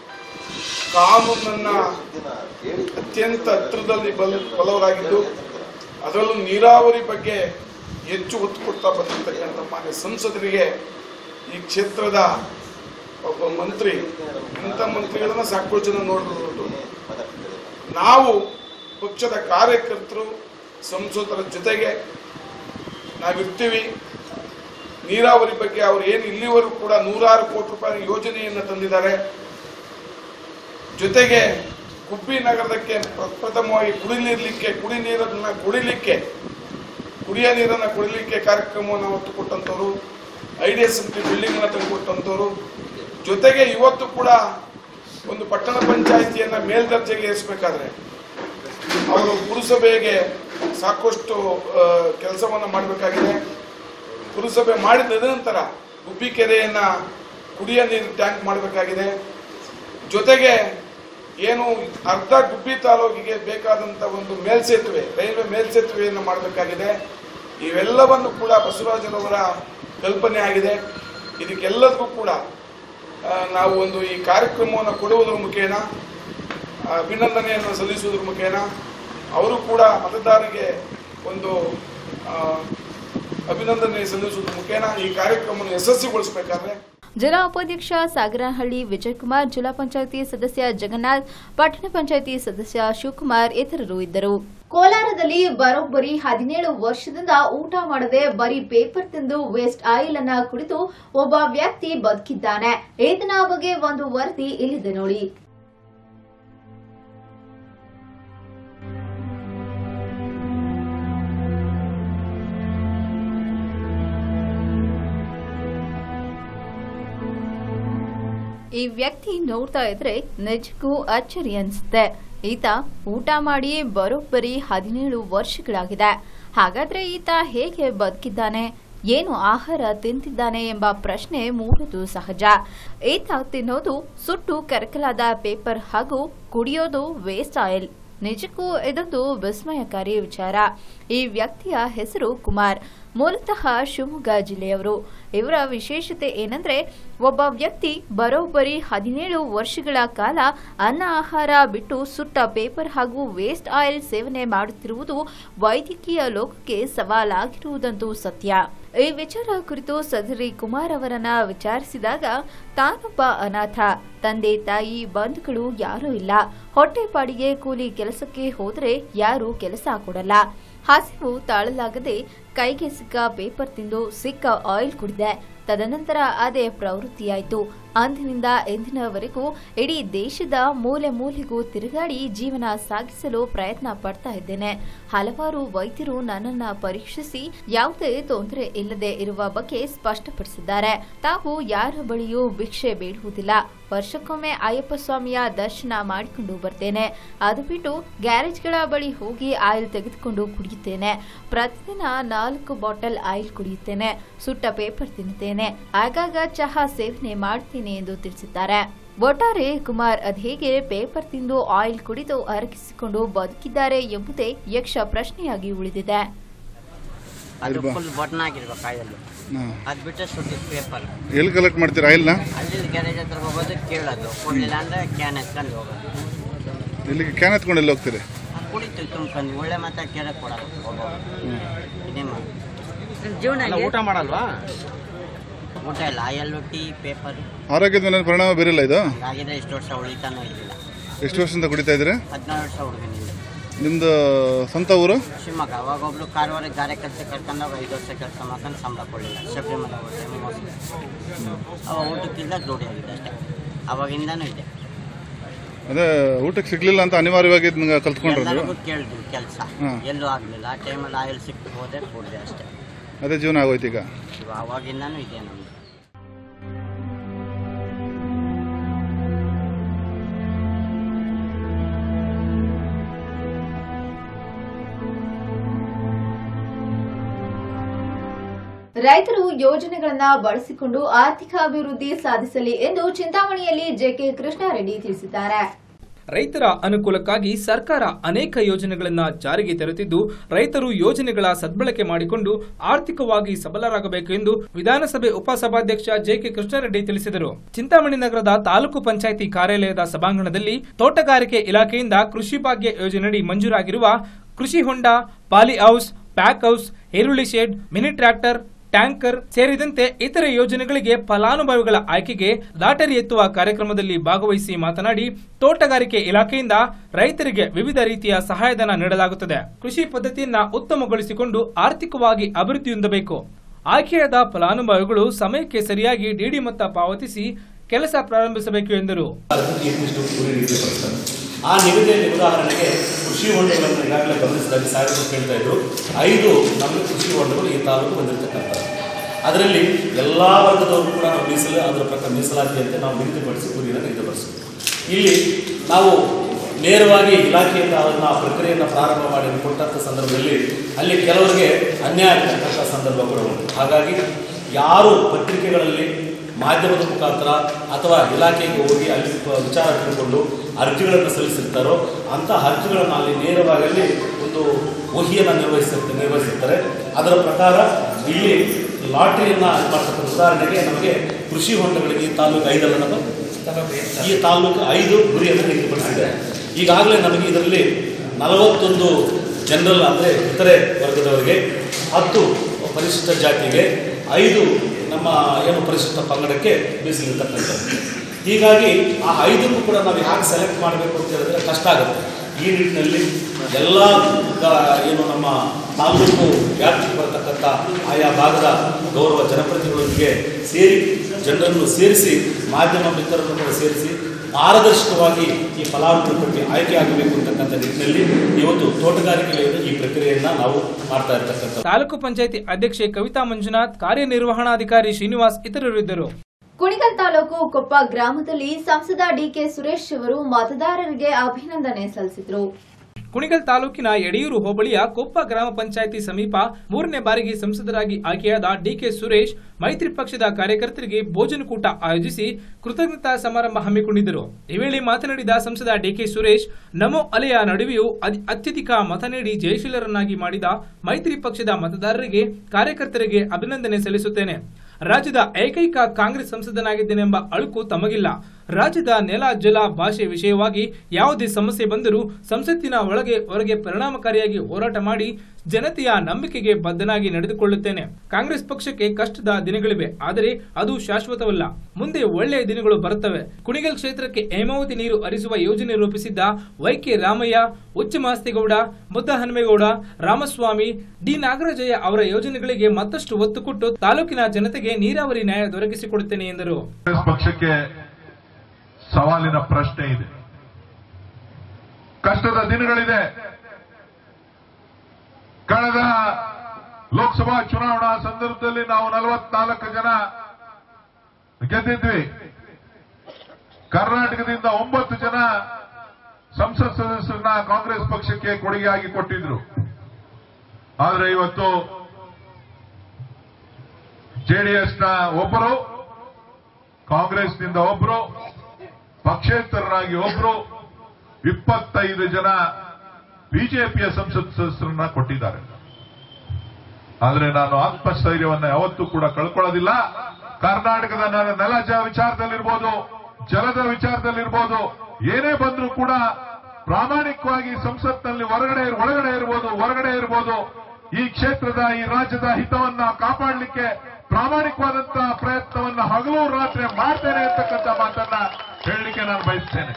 ಕಾನೂನನ್ನ ಅತ್ಯಂತ ಹತ್ತಿರದಲ್ಲಿ ಬಲ ಬಲವರಾಗಿದ್ದು ಅದರಲ್ಲೂ ನೀರಾವರಿ ಬಗ್ಗೆ ಹೆಚ್ಚು ಒತ್ತು ಕೊಡ್ತಾ ಬಂದಿರತಕ್ಕಂಥ ಮಾನ್ಯ ಸಂಸದರಿಗೆ ಈ ಕ್ಷೇತ್ರದ ಒಬ್ಬ ಮಂತ್ರಿ ಇಂಥ ಮಂತ್ರಿಗಳನ್ನ ಸಾಕಷ್ಟು ಜನ ನೋಡಿರೋದು ನಾವು ಪಕ್ಷದ ಕಾರ್ಯಕರ್ತರು ಸಂಸದರ ಜೊತೆಗೆ ನಾವಿರ್ತೀವಿ ನೀರಾವರಿ ಬಗ್ಗೆ ಅವರು ಏನು ಇಲ್ಲಿವರೆಗೂ ಕೂಡ ನೂರಾರು ಕೋಟಿ ರೂಪಾಯಿ ಯೋಜನೆಯನ್ನು ತಂದಿದ್ದಾರೆ ಜೊತೆಗೆ ಗುಬ್ಬಿ ನಗರದಕ್ಕೆ ಪ್ರ- ಪ್ರಥಮವಾಗಿ ಕುಡಿ ನೀರ್ಲಿಕ್ಕೆ ಕುಡಿ ನೀರನ್ನ ಕುಡಿಲಿಕ್ಕೆ ಕುಡಿಯ ನೀರನ್ನ ಕುಡಿಲಿಕ್ಕೆ ಕಾರ್ಯಕ್ರಮವನ್ನು ಒತ್ತು ಕೊಟ್ಟಂತವರು ಐ ಡಿ ಎಸ್ ಬಿಲ್ಡಿಂಗ್ ಅನ್ನ ತಂದುಕೊಟ್ಟಂತವರು ಜೊತೆಗೆ ಇವತ್ತು ಕೂಡ ಒಂದು ಪಟ್ಟಣ ಪಂಚಾಯಿತಿಯನ್ನ ಮೇಲ್ದರ್ಜೆಗೆ ಏರಿಸಬೇಕಾದ್ರೆ ಅವರು ಪುರಸಭೆಗೆ ಸಾಕಷ್ಟು ಕೆಲಸವನ್ನು ಮಾಡಬೇಕಾಗಿದೆ ಪುರಸಭೆ ಮಾಡಿದ ನಂತರ ಗುಬ್ಬಿ ಕೆರೆಯನ್ನ ಕುಡಿಯ ನೀರು ಟ್ಯಾಂಕ್ ಮಾಡಬೇಕಾಗಿದೆ ಜೊತೆಗೆ ಏನು ಅರ್ಧ ಗುಬ್ಬಿ ತಾಲೂಕಿಗೆ ಬೇಕಾದಂತ ಒಂದು ಮೇಲ್ಸೇತುವೆ ರೈಲ್ವೆ ಮೇಲ್ಸೇತುವೆಯನ್ನು ಮಾಡಬೇಕಾಗಿದೆ ಇವೆಲ್ಲವನ್ನು ಕೂಡ ಬಸವರಾಜರವರ ಕಲ್ಪನೆ ಆಗಿದೆ ಇದಕ್ಕೆಲ್ಲದಕ್ಕೂ ಕೂಡ ಆ, ನಾವು ಒಂದು ಈ ಕಾರ್ಯಕ್ರಮವನ್ನು ಕೊಡುವುದರ ಮುಖೇನ ಆ, ಅಭಿನಂದನೆಯನ್ನು ಸಲ್ಲಿಸುವುದರ ಮುಖೇನ ಅವರು ಕೂಡ ಮತದಾರರಿಗೆ ಒಂದು ಆ, ಅಭಿನಂದನೆ ಸಲ್ಲಿಸುವುದರ ಮುಖೇನ ಈ ಕಾರ್ಯಕ್ರಮವನ್ನು ಯಶಸ್ವಿಗೊಳಿಸಬೇಕಾದ್ರೆ ಜಿಲ್ಲಾ ಉಪಾಧ್ಯಕ್ಷ ಸಾಗರಹಳ್ಳಿ ವಿಜಯಕುಮಾರ್ ಜಿಲ್ಲಾ ಪಂಚಾಯಿತಿ ಸದಸ್ಯ ಜಗನ್ನಾಥ್ ಪಟ್ಟಣ ಪಂಚಾಯಿತಿ ಸದಸ್ಯ ಶಿವಕುಮಾರ್ ಇತರರು ಇದ್ದರು ಕೋಲಾರದಲ್ಲಿ ಬರೋಬ್ಬರಿ ಹದಿನೇಳು ವರ್ಷದಿಂದ ಊಟ ಮಾಡದೆ ಬರೀ ಪೇಪರ್ ತಿಂದು ವೇಸ್ಟ್ ಆಯಿಲ್ ಅನ್ನ ಕುಡಿದು ಒಬ್ಬ ವ್ಯಕ್ತಿ ಬದುಕಿದ್ದಾನೆ ಈತನ ಬಗ್ಗೆ ಒಂದು ವರದಿ ಇಲ್ಲಿದೆ ನೋಡಿ ಈ ವ್ಯಕ್ತಿ ನೋಡ್ತಾ ಇದ್ರೆ ನಿಜಕ್ಕೂ ಅಚ್ಚರಿ ಅನ್ಸುತ್ತೆ ಈತ ಊಟ ಮಾಡಿ ಬರೋಬ್ಬರಿ ಹದಿನೇಳು ವರ್ಷಗಳಾಗಿದೆ ಹಾಗಾದ್ರೆ ಈತ ಹೇಗೆ ಬದುಕಿದ್ದಾನೆ ಏನು ಆಹಾರ ತಿಂತಿದ್ದಾನೆ ಎಂಬ ಪ್ರಶ್ನೆ ಮೂಡುವುದು ಸಹಜ ಈತ ತಿನ್ನೋದು ಸುಟ್ಟು ಕರಕಲಾದ ಪೇಪರ್ ಹಾಗೂ ಕುಡಿಯೋದು ವೇಸ್ಟ್ ಆಯಿಲ್ ನಿಜಕ್ಕೂ ಇದೊಂದು ವಿಸ್ಮಯಕಾರಿ ವಿಚಾರ ಈ ವ್ಯಕ್ತಿಯ ಹೆಸರು ಕುಮಾರ್ ಮೂಲತಃ ಶಿವಮೊಗ್ಗ ಜಿಲ್ಲೆಯವರು ಇವರ ವಿಶೇಷತೆ ಏನಂದ್ರೆ ಒಬ್ಬ ವ್ಯಕ್ತಿ ಬರೋಬ್ಬರಿ ಹದಿನೇಳು ವರ್ಷಗಳ ಕಾಲ ಅನ್ನ ಆಹಾರ ಬಿಟ್ಟು ಸುಟ್ಟ ಪೇಪರ್ ಹಾಗೂ ವೇಸ್ಟ್ ಆಯಿಲ್ ಸೇವನೆ ಮಾಡುತ್ತಿರುವುದು ವೈದ್ಯಕೀಯ ಲೋಕಕ್ಕೆ ಸವಾಲಾಗಿರುವುದಂತೂ ಸತ್ಯ ಈ ವಿಚಾರ ಕುರಿತು ಸದರಿ ಕುಮಾರ್ ಅವರನ್ನ ವಿಚಾರಿಸಿದಾಗ ತಾನೊಬ್ಬ ಅನಾಥ ತಂದೆ ತಾಯಿ ಬಂಧುಗಳು ಯಾರೂ ಇಲ್ಲ ಹೊಟ್ಟೆಪಾಡಿಗೆ ಕೂಲಿ ಕೆಲಸಕ್ಕೆ ಹೋದ್ರೆ ಯಾರೂ ಕೆಲಸ ಕೊಡಲ್ಲ ಹಸಿವು ತಾಳಲಾಗದೆ ಕೈಗೆ ಸಿಕ್ಕ ಪೇಪರ್ ತಿಂದು ಸಿಕ್ಕ ಆಯಿಲ್ ಕುಡಿದೆ ತದನಂತರ ಅದೇ ಪ್ರವೃತ್ತಿಯಾಯಿತು ಅಂದಿನಿಂದ ಎಂದಿನವರೆಗೂ ಇಡೀ ದೇಶದ ಮೂಲೆ ಮೂಲೆಗೂ ತಿರುಗಾಡಿ ಜೀವನ ಸಾಗಿಸಲು ಪ್ರಯತ್ನ ಪಡ್ತಾ ಇದ್ದೇನೆ ಹಲವಾರು ವೈದ್ಯರು ನನ್ನನ್ನ ಪರೀಕ್ಷಿಸಿ ಯಾವುದೇ ತೊಂದರೆ ಇಲ್ಲದೆ ಇರುವ ಬಗ್ಗೆ ಸ್ಪಷ್ಟಪಡಿಸಿದ್ದಾರೆ ತಾವು ಯಾರ ಬಳಿಯೂ ಭಿಕ್ಷೆ ಬೇಡುವುದಿಲ್ಲ ವರ್ಷಕ್ಕೊಮ್ಮೆ ಅಯ್ಯಪ್ಪ ಸ್ವಾಮಿಯ ದರ್ಶನ ಮಾಡಿಕೊಂಡು ಬರ್ತೇನೆ ಅದು ಬಿಟ್ಟು ಗ್ಯಾರೇಜ್ಗಳ ಬಳಿ ಹೋಗಿ ಆಯಿಲ್ ತೆಗೆದುಕೊಂಡು ಕುಡಿಯುತ್ತೇನೆ ಪ್ರತಿದಿನ ನಾಲ್ಕು ಬಾಟಲ್ ಆಯಿಲ್ ಕುಡಿಯುತ್ತೇನೆ ಸುಟ್ಟ ಪೇಪರ್ ತಿನ್ನುತ್ತೇನೆ ಆಗಾಗ ಚಹಾ ಸೇವನೆ ಮಾಡ್ತೇನೆ ಎಂದು ತಿಳಿಸಿದ್ದಾರೆ ಒಟ್ಟಾರೆ ಕುಮಾರ್ ಅದ್ಹೇಗೆ ಪೇಪರ್ ತಿಂದು ಆಯಿಲ್ ಕುಡಿದು ಅರಗಿಸಿಕೊಂಡು ಬದುಕಿದ್ದಾರೆ ಎಂಬುದೇ ಯಕ್ಷ ಪ್ರಶ್ನೆಯಾಗಿ ಉಳಿದಿದೆ ಅದು ಫುಲ್ ಬಟನ್ ಆಗಿರ್ಬೇಕು ಆಯಿಲ್ ಅದು ಬಿಟ್ಟರೆ ಸುಟ್ಟಿದ್ದು ಪೇಪರ್ ಎಲ್ಲಿ ಕಲೆಕ್ಟ್ ಮಾಡ್ತೀರಾ ಆಯಿಲ್ನ ಅಲ್ಲಿ ಗ್ಯಾರೇಜ್ ಹತ್ರ ಹೋಗೋದು ಕೇಳೋದು ಕೊಡಲಿಲ್ಲ ಅಂದರೆ ಕ್ಯಾನ್ ಎತ್ಕೊಂಡು ಹೋಗೋದು ಇಲ್ಲಿಗೆ ಕ್ಯಾನ್ ಎತ್ಕೊಂಡು ಎಲ್ಲಿ ಹೋಗ್ತೀರಿ ಅದ್ ಕುಡಿತೀವಿ ತುಂಬ್ಕೊಂಡು ಒಳ್ಳೆ ಮತ್ತೆ ಕೇಳ ಕೊಡೋದು ಹೋಗೋದು ಇದೇ ಮಾಡಿ ಜೀವನ ಊಟ ಮಾಡಲ್ವಾ ಊಟ ಇಲ್ಲ ಆಯಲ್ಲು ಟೀ ಪೇಪರ್ ಆರೋಗ್ಯದ ಮೇಲೆ ಪರಿಣಾಮ ಬೀರಿಲ್ಲ ಇದು ಆಗಿದ್ರೆ ಇಷ್ಟು ವರ್ಷ ಉಳಿತಾನೂ ಇರಲಿಲ್ಲ ಎಷ್ಟು ವರ್ಷದಿಂದ ಕುಡಿತಾ ಇದ್ದೀರಿ ಹದಿನಾರು ವರ್ಷ ಹುಡುಗನಿಲ್ಲ ನಿಮ್ದು ಸ್ವಂತ ಊರು ಶಿವಮೊಗ್ಗ ಅವಾಗ ಒಬ್ಳು ಕಾರವಾರ ಗಾರೆ ಕೆಲಸ ಕರ್ಕೊಂಡಾಗ ಐದು ವರ್ಷ ಕೆಲಸ ಮಾಡ್ಕೊಂಡು ಸಂಬಳ ಕೊಡಲಿಲ್ಲ ಶಬರಿಮಲೆ ಹೋದ್ರೆ ಮೋಸ ಅವಾಗ ಊಟಕ್ಕಿಂತ ದುಡಿ ಆಗಿದೆ ಅಷ್ಟೇ ಅವಾಗಿಂದನೂ ಇದೆ ಅದೇ ಊಟಕ್ಕೆ ಸಿಗ್ಲಿಲ್ಲ ಅಂತ ಅನಿವಾರ್ಯವಾಗಿ ಇದನ್ನ ಕಲ್ತ್ಕೊಂಡ್ರು ಎಲ್ಲರಿಗೂ ಕೇಳಿದ್ವಿ ಕೆಲಸ ಹಾಂ. ಎಲ್ಲೂ ಆಗಲಿಲ್ಲ ಆ ಟೈಮಲ್ಲಿ ಆಯಿಲ್ ಸಿಕ್ತು ಹೋದೆ ಕೂಡಿದೆ ಅಷ್ಟೇ ಅದೇ ಜೀವನ ಆಗೋಯ್ತು ಈಗ ಇವಾಗ ಅವಾಗಿಂದನೂ ಇದೆ ನಮ್ದು ರೈತರು ಯೋಜನೆಗಳನ್ನ ಬಳಸಿಕೊಂಡು ಆರ್ಥಿಕ ಅಭಿವೃದ್ಧಿ ಸಾಧಿಸಲಿ ಎಂದು ಚಿಂತಾಮಣಿಯಲ್ಲಿ ಜೆಕೆ ಕೃಷ್ಣಾರೆಡ್ಡಿ ತಿಳಿಸಿದ್ದಾರೆ ರೈತರ ಅನುಕೂಲಕ್ಕಾಗಿ ಸರ್ಕಾರ ಅನೇಕ ಯೋಜನೆಗಳನ್ನ ಜಾರಿಗೆ ತರುತ್ತಿದ್ದು ರೈತರು ಯೋಜನೆಗಳ ಸದ್ಬಳಕೆ ಮಾಡಿಕೊಂಡು ಆರ್ಥಿಕವಾಗಿ ಸಬಲರಾಗಬೇಕು ಎಂದು ವಿಧಾನಸಭೆ ಉಪಸಭಾಧ್ಯಕ್ಷ ಜೆಕೆ ಕೃಷ್ಣಾರೆಡ್ಡಿ ತಿಳಿಸಿದರು ಚಿಂತಾಮಣಿ ನಗರದ ತಾಲೂಕು ಪಂಚಾಯಿತಿ ಕಾರ್ಯಾಲಯದ ಸಭಾಂಗಣದಲ್ಲಿ ತೋಟಗಾರಿಕೆ ಇಲಾಖೆಯಿಂದ ಕೃಷಿ ಭಾಗ್ಯ ಯೋಜನೆಯಡಿ ಮಂಜೂರಾಗಿರುವ ಕೃಷಿ ಹೊಂಡ ಪಾಲಿ ಹೌಸ್ ಪ್ಯಾಕ್ ಹೌಸ್ ಈರುಳ್ಳಿ ಶೆಡ್ ಮಿನಿ ಟ್ರ್ಯಾಕ್ಟರ್ ಟ್ಯಾಂಕರ್ ಸೇರಿದಂತೆ ಇತರೆ ಯೋಜನೆಗಳಿಗೆ ಫಲಾನುಭವಿಗಳ ಆಯ್ಕೆಗೆ ಲಾಟರಿ ಎತ್ತುವ ಕಾರ್ಯಕ್ರಮದಲ್ಲಿ ಭಾಗವಹಿಸಿ ಮಾತನಾಡಿ ತೋಟಗಾರಿಕೆ ಇಲಾಖೆಯಿಂದ ರೈತರಿಗೆ ವಿವಿಧ ರೀತಿಯ ಸಹಾಯಧನ ನೀಡಲಾಗುತ್ತದೆ ಕೃಷಿ ಪದ್ಧತಿಯನ್ನ ಉತ್ತಮಗೊಳಿಸಿಕೊಂಡು ಆರ್ಥಿಕವಾಗಿ ಅಭಿವೃದ್ಧಿ ಹೊಂದಬೇಕು ಆಯ್ಕೆಯಾದ ಫಲಾನುಭವಿಗಳು ಸಮಯಕ್ಕೆ ಸರಿಯಾಗಿ ಡಿಡಿ ಮೊತ್ತ ಪಾವತಿಸಿ ಕೆಲಸ ಪ್ರಾರಂಭಿಸಬೇಕು ಎಂದರು ಇಷ್ಟಿಷ್ಟು ಗುರಿ ನಿಗದಿಪಡಿಸ್ತಾರೆ ಆ ನಿಗದಿಯಲ್ಲಿ ಉದಾಹರಣೆಗೆ ಕೃಷಿ ಹೊಂಡಗಳನ್ನು ಈಗಾಗಲೇ ಗಮನಿಸಿದಾಗ ಸಾಹೇಬರು ಕೇಳ್ತಾ ಇದ್ರು ಐದು ನಮಗೆ ಕೃಷಿ ಹೊಂಡಗಳು ಈ ತಾಲೂಕು ಬಂದಿರತಕ್ಕಂಥದ್ದು ಅದರಲ್ಲಿ ಎಲ್ಲ ವರ್ಗದವರು ಕೂಡ ನಾವು ಮೀಸಲು ಅದರ ಪ್ರಕಾರ ಮೀಸಲಾತಿಯಂತೆ ನಾವು ನಿಗದಿಪಡಿಸಿ ಗುರಿಯನ್ನು ನಿಗದಿಪಡಿಸ್ತೀವಿ ಇಲ್ಲಿ ನಾವು ನೇರವಾಗಿ ಇಲಾಖೆಯಿಂದ ಅದನ್ನು ಆ ಪ್ರಕ್ರಿಯೆಯನ್ನು ಪ್ರಾರಂಭ ಮಾಡಿ ಕೊಟ್ಟಂಥ ಸಂದರ್ಭದಲ್ಲಿ ಅಲ್ಲಿ ಕೆಲವರಿಗೆ ಅನ್ಯಾಯ ಆಗ್ತಕ್ಕಂಥ ಸಂದರ್ಭ ಕೂಡ ಉಂಟು ಹಾಗಾಗಿ ಯಾರು ಪತ್ರಿಕೆಗಳಲ್ಲಿ ಮಾಧ್ಯಮದ ಮುಖಾಂತರ ಅಥವಾ ಇಲಾಖೆಗೆ ಹೋಗಿ ಅಲ್ಲಿ ಪ- ವಿಚಾರ ತಿಳ್ಕೊಂಡು ಅರ್ಜಿಗಳನ್ನು ಸಲ್ಲಿಸಿರ್ತಾರೋ ಅಂಥ ಅರ್ಜಿಗಳನ್ನು ಅಲ್ಲಿ ನೇರವಾಗಿ ಅಲ್ಲಿ ಒಂದು ವಹಿಯನ್ನು ನಿರ್ವಹಿಸಿರ್ತಾರೆ ನಿರ್ವಹಿಸಿರ್ತಾರೆ ಅದರ ಪ್ರಕಾರ ಇಲ್ಲಿ ಲಾಟ್ರಿಯನ್ನು ಮಾಡ್ತಕ್ಕಂಥ ಉದಾಹರಣೆಗೆ ನಮಗೆ ಕೃಷಿ ಹೊಂಡಗಳಿಗೆ ಈ ತಾಲೂಕು ಐದಲ್ಲ ನಮ್ಮ ಈ ತಾಲೂಕು ಐದು ಗುರಿಯನ್ನು ನಿಗದಿಪಡಿಸಿದೆ ಈಗಾಗಲೇ ನಮಗೆ ಇದರಲ್ಲಿ ನಲವತ್ತೊಂದು ಜನರಲ್ ಅಂದರೆ ಇತರೆ ವರ್ಗದವರಿಗೆ ಹತ್ತು ಪರಿಶಿಷ್ಟ ಜಾತಿಗೆ ಐದು ನಮ್ಮ ಏನು ಪರಿಶಿಷ್ಟ ಪಂಗಡಕ್ಕೆ ಮೀಸಲಿರ್ತಕ್ಕಂಥದ್ದು ಹೀಗಾಗಿ ಆ ಐದಕ್ಕೂ ಕೂಡ ನಾವು ಯಾಕೆ ಸೆಲೆಕ್ಟ್ ಮಾಡಬೇಕು ಅಂತ ಹೇಳಿದ್ರೆ ಕಷ್ಟ ಆಗುತ್ತೆ ಈ ನಿಟ್ಟಿನಲ್ಲಿ ಎಲ್ಲ ಗ- ಏನು ನಮ್ಮ ತಾಲೂಕು ವ್ಯಾಪ್ತಿಗೆ ಬರತಕ್ಕಂಥ ಆಯಾ ಭಾಗದ ಗೌರವ ಜನಪ್ರತಿನಿಧಿಗಳೊಂದಿಗೆ ಸೇರಿ ಜನರನ್ನು ಸೇರಿಸಿ ಮಾಧ್ಯಮ ಮಿತ್ರರನ್ನು ಕೂಡ ಸೇರಿಸಿ ಪಾರದರ್ಶಕವಾಗಿ ಈ ಫಲಾನುಭವಿ ಪಟ್ಟಿ ಆಯ್ಕೆ ಆಗಬೇಕು ಅಂತಕ್ಕಂಥ ನಿಟ್ಟಿನಲ್ಲಿ ಇವತ್ತು ತೋಟಗಾರಿಕೆಯಲ್ಲಿ ಈ ಪ್ರಕ್ರಿಯೆಯನ್ನು ನಾವು ಮಾಡ್ತಾ ಇರ್ತಕ್ಕಂಥ ತಾಲೂಕು ಪಂಚಾಯಿತಿ ಅಧ್ಯಕ್ಷೆ ಕವಿತಾ ಮಂಜುನಾಥ್ ಕಾರ್ಯನಿರ್ವಹಣಾಧಿಕಾರಿ ಶ್ರೀನಿವಾಸ್ ಇತರರು ಇದ್ದರು ಕುಣಿಗಲ್ ತಾಲೂಕು ಕೊಪ್ಪ ಗ್ರಾಮದಲ್ಲಿ ಸಂಸದ ಡಿಕೆ ಸುರೇಶ್ ಅವರು ಮತದಾರರಿಗೆ ಅಭಿನಂದನೆ ಸಲ್ಲಿಸಿದರು ಕುಣಿಗಲ್ ತಾಲೂಕಿನ ಯಡಿಯೂರು ಹೋಬಳಿಯ ಕೊಪ್ಪ ಗ್ರಾಮ ಪಂಚಾಯಿತಿ ಸಮೀಪ ಮೂರನೇ ಬಾರಿಗೆ ಸಂಸದರಾಗಿ ಆಯ್ಕೆಯಾದ ಡಿಕೆ ಸುರೇಶ್ ಮೈತ್ರಿ ಪಕ್ಷದ ಕಾರ್ಯಕರ್ತರಿಗೆ ಭೋಜನಕೂಟ ಆಯೋಜಿಸಿ ಕೃತಜ್ಞತಾ ಸಮಾರಂಭ ಹಮ್ಮಿಕೊಂಡಿದ್ದರು ಈ ವೇಳೆ ಮಾತನಾಡಿದ ಸಂಸದ ಡಿಕೆ ಸುರೇಶ್ ನಮೋ ಅಲೆಯ ನಡುವೆಯೂ ಅತಿ- ಅತ್ಯಧಿಕ ಮತ ನೀಡಿ ಜಯಶೀಲರನ್ನಾಗಿ ಮಾಡಿದ ಮೈತ್ರಿ ಪಕ್ಷದ ಮತದಾರರಿಗೆ ಕಾರ್ಯಕರ್ತರಿಗೆ ಅಭಿನಂದನೆ ಸಲ್ಲಿಸುತ್ತೇನೆ ರಾಜ್ಯದ ಏಕೈಕ ಕಾಂಗ್ರೆಸ್ ಸಂಸದನಾಗಿದ್ದೇನೆಂಬ ಅಳುಕು ತಮಗಿಲ್ಲ ರಾಜ್ಯದ ನೆಲ ಜಲ ಭಾಷೆ ವಿಷಯವಾಗಿ ಯಾವುದೇ ಸಮಸ್ಯೆ ಬಂದರೂ ಸಂಸತ್ತಿನ ಒಳಗೆ ಹೊರಗೆ ಪರಿಣಾಮಕಾರಿಯಾಗಿ ಹೋರಾಟ ಮಾಡಿ ಜನತೆಯ ನಂಬಿಕೆಗೆ ಬದ್ಧನಾಗಿ ನಡೆದುಕೊಳ್ಳುತ್ತೇನೆ ಕಾಂಗ್ರೆಸ್ ಪಕ್ಷಕ್ಕೆ ಕಷ್ಟದ ದಿನಗಳಿವೆ ಆದರೆ ಅದು ಶಾಶ್ವತವಲ್ಲ ಮುಂದೆ ಒಳ್ಳೆಯ ದಿನಗಳು ಬರುತ್ತವೆ ಕುಣಿಗಲ್ ಕ್ಷೇತ್ರಕ್ಕೆ ಹೇಮಾವತಿ ನೀರು ಹರಿಸುವ ಯೋಜನೆ ರೂಪಿಸಿದ್ದ ವೈಕೆ ರಾಮಯ್ಯ ಉಚ್ಚಮಾಸ್ತಿಗೌಡ ಮುದ್ದಹನುಮೇಗೌಡ ರಾಮಸ್ವಾಮಿ ಡಿ ನಾಗರಾಜಯ್ಯ ಅವರ ಯೋಜನೆಗಳಿಗೆ ಮತ್ತಷ್ಟು ಒತ್ತು ಕೊಟ್ಟು ತಾಲೂಕಿನ ಜನತೆಗೆ ನೀರಾವರಿ ನ್ಯಾಯ ದೊರಕಿಸಿಕೊಡುತ್ತೇನೆ ಎಂದರು ಕಾಂಗ್ರೆಸ್ ಪಕ್ಷಕ್ಕೆ ಸವಾಲಿನ ಪ್ರಶ್ನೆ ಇದೆ ಕಷ್ಟದ ದಿನಗಳಿದೆ ಕಳೆದ ಲೋಕಸಭಾ ಚುನಾವಣಾ ಸಂದರ್ಭದಲ್ಲಿ ನಾವು ನಲವತ್ನಾಲ್ಕು ಜನ ಗೆದ್ದಿದ್ವಿ ಕರ್ನಾಟಕದಿಂದ ಒಂಬತ್ತು ಜನ ಸಂಸತ್ ಸದಸ್ಯರನ್ನ ಕಾಂಗ್ರೆಸ್ ಪಕ್ಷಕ್ಕೆ ಕೊಡುಗೆಯಾಗಿ ಕೊಟ್ಟಿದ್ರು ಆದರೆ ಇವತ್ತು ಜೆಡಿಎಸ್ನ ಒಬ್ಬರು ಕಾಂಗ್ರೆಸ್ನಿಂದ ಒಬ್ರು ಪಕ್ಷೇತರರಾಗಿ ಒಬ್ರು ಇಪ್ಪತ್ತೈದು ಜನ ಬಿಜೆಪಿಯ ಸಂಸತ್ ಸದಸ್ಯರನ್ನ ಕೊಟ್ಟಿದ್ದಾರೆ ಆದರೆ ನಾನು ಆತ್ಮಸ್ಥೈರ್ಯವನ್ನ ಯಾವತ್ತೂ ಕೂಡ ಕಳ್ಕೊಳ್ಳೋದಿಲ್ಲ ಕರ್ನಾಟಕದ ನ- ನೆಲ ಜ ವಿಚಾರದಲ್ಲಿರ್ಬೋದು ಜಲದ ವಿಚಾರದಲ್ಲಿರ್ಬೋದು ಏನೇ ಬಂದರೂ ಕೂಡ ಪ್ರಾಮಾಣಿಕವಾಗಿ ಸಂಸತ್ನಲ್ಲಿ ಹೊರಗಡೆ ಒಳಗಡೆ ಇರ್ಬೋದು ಹೊರಗಡೆ ಇರ್ಬೋದು ಈ ಕ್ಷೇತ್ರದ ಈ ರಾಜ್ಯದ ಹಿತವನ್ನ ಕಾಪಾಡಲಿಕ್ಕೆ ಪ್ರಾಮಾಣಿಕವಾದಂತಹ ಪ್ರಯತ್ನವನ್ನ ಹಗಲು ರಾತ್ರಿ ಮಾಡ್ತೇನೆ ಅಂತಕ್ಕಂಥ ಮಾತನ್ನ ಹೇಳಲಿಕ್ಕೆ ನಾನು ಬಯಸ್ತೇನೆ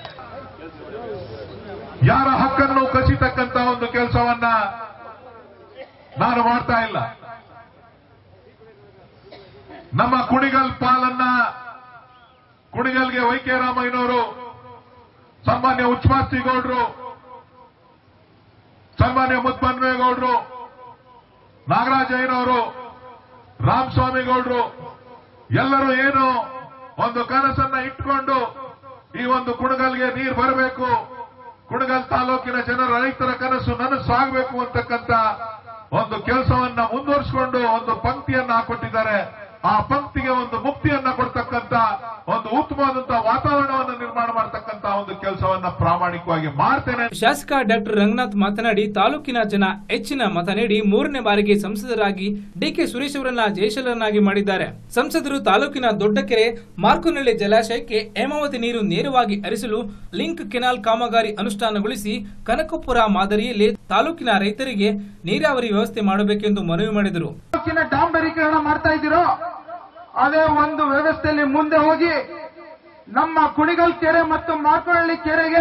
ಯಾರ ಹಕ್ಕನ್ನು ಕಸಿತಕ್ಕಂತ ಒಂದು ಕೆಲಸವನ್ನ ನಾನು ಮಾಡ್ತಾ ಇಲ್ಲ ನಮ್ಮ ಕುಣಿಗಲ್ ಪಾಲನ್ನ ಕುಣಿಗಲ್ಗೆ ವೈಕೆ ರಾಮಯ್ಯನವರು ಸನ್ಮಾನ್ಯ ಉಚ್ಮಾಸ್ತಿಗೌಡರು ಸನ್ಮಾನ್ಯ ಮುದ್ದನ್ವೇಗೌಡರು ನಾಗರಾಜಯ್ಯನವರು ರಾಮಸ್ವಾಮಿಗೌಡರು ಎಲ್ಲರೂ ಏನು ಒಂದು ಕನಸನ್ನ ಇಟ್ಕೊಂಡು ಈ ಒಂದು ಕುಣಗಲ್ಗೆ ನೀರು ಬರಬೇಕು ಕುಣಗಲ್ ತಾಲೂಕಿನ ಜನರ ರೈತರ ಕನಸು ನನಸಾಗಬೇಕು ಅಂತಕ್ಕಂಥ ಒಂದು ಕೆಲಸವನ್ನ ಮುಂದುವರಿಸಿಕೊಂಡು ಒಂದು ಪಂಕ್ತಿಯನ್ನ ಹಾಕೊಟ್ಟಿದ್ದಾರೆ ಆ ಪಂಕ್ತಿಗೆ ಒಂದು ಮುಕ್ತಿಯನ್ನ ಕೊಡ್ತಕ್ಕಂಥ ಒಂದು ಉತ್ತಮವಾದಂತಹ ವಾತಾವರಣವನ್ನು ನಿರ್ಮಾಣ ಮಾಡತಕ್ಕಂತ ಒಂದು ಕೆಲಸವನ್ನ ಪ್ರಾಮಾಣಿಕವಾಗಿ ಮಾಡ್ತೇನೆ ಶಾಸಕ ಡಾಕ್ಟರ್ ರಂಗನಾಥ್ ಮಾತನಾಡಿ ತಾಲೂಕಿನ ಜನ ಹೆಚ್ಚಿನ ಮತ ನೀಡಿ ಮೂರನೇ ಬಾರಿಗೆ ಸಂಸದರಾಗಿ ಡಿಕೆ ಸುರೇಶ್ ಅವರನ್ನ ಜಯಶೀಲರನ್ನಾಗಿ ಮಾಡಿದ್ದಾರೆ ಸಂಸದರು ತಾಲೂಕಿನ ದೊಡ್ಡಕೆರೆ ಮಾರ್ಕೋನಹಳ್ಳಿ ಜಲಾಶಯಕ್ಕೆ ಹೇಮಾವತಿ ನೀರು ನೇರವಾಗಿ ಹರಿಸಲು ಲಿಂಕ್ ಕೆನಾಲ್ ಕಾಮಗಾರಿ ಅನುಷ್ಠಾನಗೊಳಿಸಿ ಕನಕಪುರ ಮಾದರಿಯಲ್ಲಿ ತಾಲೂಕಿನ ರೈತರಿಗೆ ನೀರಾವರಿ ವ್ಯವಸ್ಥೆ ಮಾಡಬೇಕೆಂದು ಮನವಿ ಮಾಡಿದರು ತಾಲೂಕಿನ ಡಾಂಬರೀಕರಣ ಮಾಡ್ತಾ ಇದ್ದೀರೋ ಅದೇ ಒಂದು ವ್ಯವಸ್ಥೆಯಲ್ಲಿ ಮುಂದೆ ಹೋಗಿ ನಮ್ಮ ಕುಣಿಗಲ್ ಕೆರೆ ಮತ್ತು ಮಾರ್ಕೋಹಳ್ಳಿ ಕೆರೆಗೆ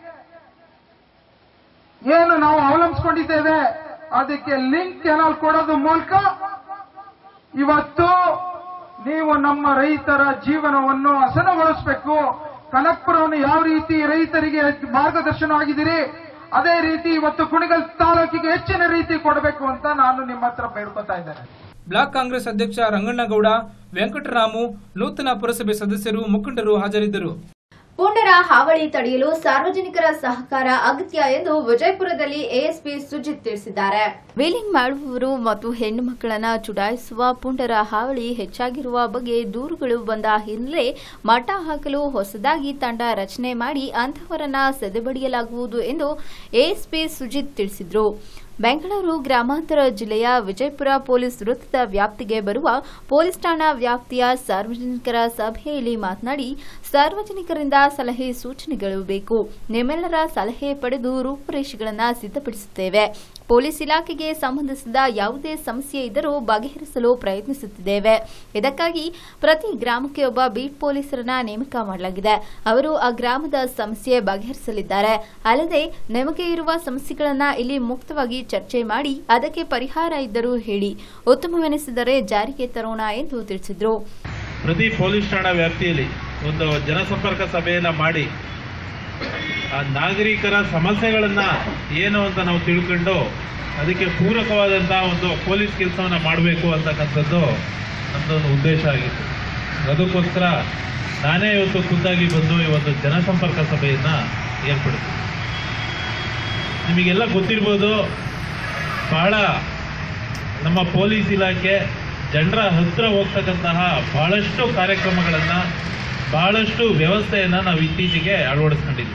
ಏನು ನಾವು ಅವಲಂಬಿಸಿಕೊಂಡಿದ್ದೇವೆ ಅದಕ್ಕೆ ಲಿಂಕ್ ಕೆನಾಲ್ ಕೊಡೋದು ಮೂಲಕ ಇವತ್ತು ನೀವು ನಮ್ಮ ರೈತರ ಜೀವನವನ್ನು ಹಸನಗೊಳಿಸಬೇಕು ಕನಕಪುರವನ್ನು ಯಾವ ರೀತಿ ರೈತರಿಗೆ ಮಾರ್ಗದರ್ಶನ ಆಗಿದ್ದೀರಿ ಅದೇ ರೀತಿ ಇವತ್ತು ಕುಣಿಗಲ್ ತಾಲೂಕಿಗೆ ಹೆಚ್ಚಿನ ರೀತಿ ಕೊಡಬೇಕು ಅಂತ ನಾನು ನಿಮ್ಮ ಹತ್ರ ಬೇಡ್ಕೊತಾ ಇದ್ದೇನೆ ಬ್ಲಾಕ್ ಕಾಂಗ್ರೆಸ್ ಅಧ್ಯಕ್ಷ ರಂಗಣ್ಣಗೌಡ ವೆಂಕಟರಾಮು ನೂತನ ಪುರಸಭೆ ಸದಸ್ಯರು ಮುಖಂಡರು ಹಾಜರಿದ್ದರು ಪುಂಡರ ಹಾವಳಿ ತಡೆಯಲು ಸಾರ್ವಜನಿಕರ ಸಹಕಾರ ಅಗತ್ಯ ಎಂದು ವಿಜಯಪುರದಲ್ಲಿ ಎಎಸ್ಪಿ ಸುಜಿತ್ ತಿಳಿಸಿದ್ದಾರೆ ವೀಲಿಂಗ್ ಮಾಡುವವರು ಮತ್ತು ಹೆಣ್ಣು ಮಕ್ಕಳನ್ನ ಚುಡಾಯಿಸುವ ಪುಂಡರ ಹಾವಳಿ ಹೆಚ್ಚಾಗಿರುವ ಬಗ್ಗೆ ದೂರುಗಳು ಬಂದ ಹಿನ್ನೆಲೆ ಮಟ್ಟ ಹಾಕಲು ಹೊಸದಾಗಿ ತಂಡ ರಚನೆ ಮಾಡಿ ಅಂತಹವರನ್ನ ಸದೆಬಡಿಯಲಾಗುವುದು ಎಂದು ಎಎಸ್ಪಿ ಸುಜಿತ್ ತಿಳಿಸಿದರು ಬೆಂಗಳೂರು ಗ್ರಾಮಾಂತರ ಜಿಲ್ಲೆಯ ವಿಜಯಪುರ ಪೊಲೀಸ್ ವೃತ್ತದ ವ್ಯಾಪ್ತಿಗೆ ಬರುವ ಪೊಲೀಸ್ ಠಾಣಾ ವ್ಯಾಪ್ತಿಯ ಸಾರ್ವಜನಿಕರ ಸಭೆಯಲ್ಲಿ ಮಾತನಾಡಿ ಸಾರ್ವಜನಿಕರಿಂದ ಸಲಹೆ ಸೂಚನೆಗಳು ಬೇಕು ನಿಮ್ಮೆಲ್ಲರ ಸಲಹೆ ಪಡೆದು ರೂಪುರೇಷೆಗಳನ್ನು ಸಿದ್ಧಪಡಿಸುತ್ತೇವೆ ಪೊಲೀಸ್ ಇಲಾಖೆಗೆ ಸಂಬಂಧಿಸಿದ ಯಾವುದೇ ಸಮಸ್ಯೆ ಇದ್ದರೂ ಬಗೆಹರಿಸಲು ಪ್ರಯತ್ನಿಸುತ್ತಿದ್ದೇವೆ ಇದಕ್ಕಾಗಿ ಪ್ರತಿ ಗ್ರಾಮಕ್ಕೆ ಒಬ್ಬ ಬೀಟ್ ಪೊಲೀಸರನ್ನ ನೇಮಕ ಮಾಡಲಾಗಿದೆ ಅವರು ಆ ಗ್ರಾಮದ ಸಮಸ್ಯೆ ಬಗೆಹರಿಸಲಿದ್ದಾರೆ ಅಲ್ಲದೆ ನಿಮಗೆ ಇರುವ ಸಮಸ್ಯೆಗಳನ್ನ ಇಲ್ಲಿ ಮುಕ್ತವಾಗಿ ಚರ್ಚೆ ಮಾಡಿ ಅದಕ್ಕೆ ಪರಿಹಾರ ಇದ್ದರೂ ಹೇಳಿ ಉತ್ತಮವೆನಿಸಿದರೆ ಜಾರಿಗೆ ತರೋಣ ಎಂದು ತಿಳಿಸಿದರು ಪ್ರತಿ ಪೊಲೀಸ್ ಠಾಣಾ ವ್ಯಾಪ್ತಿಯಲ್ಲಿ ಒಂದು ಜನಸಂಪರ್ಕ ಸಭೆಯನ್ನ ಮಾಡಿ ಆ ನಾಗರಿಕರ ಸಮಸ್ಯೆಗಳನ್ನ ಏನು ಅಂತ ನಾವು ತಿಳ್ಕೊಂಡು ಅದಕ್ಕೆ ಪೂರಕವಾದಂತಹ ಒಂದು ಪೊಲೀಸ್ ಕೆಲಸವನ್ನ ಮಾಡಬೇಕು ಅಂತಕ್ಕಂಥದ್ದು ನಮ್ದೊಂದು ಉದ್ದೇಶ ಆಗಿತ್ತು ಅದಕ್ಕೋಸ್ಕರ ನಾನೇ ಇವತ್ತು ಖುದ್ದಾಗಿ ಬಂದು ಈ ಒಂದು ಜನಸಂಪರ್ಕ ಸಭೆಯನ್ನ ಏರ್ಪಡಿಸಿದೆ ನಿಮಗೆಲ್ಲ ಗೊತ್ತಿರ್ಬೋದು ಬಹಳ ನಮ್ಮ ಪೊಲೀಸ್ ಇಲಾಖೆ ಜನರ ಹತ್ರ ಹೋಗ್ತಕ್ಕಂತಹ ಬಹಳಷ್ಟು ಕಾರ್ಯಕ್ರಮಗಳನ್ನು ಬಹಳಷ್ಟು ವ್ಯವಸ್ಥೆಯನ್ನು ನಾವು ಇತ್ತೀಚೆಗೆ ಅಳವಡಿಸ್ಕೊಂಡಿದ್ವಿ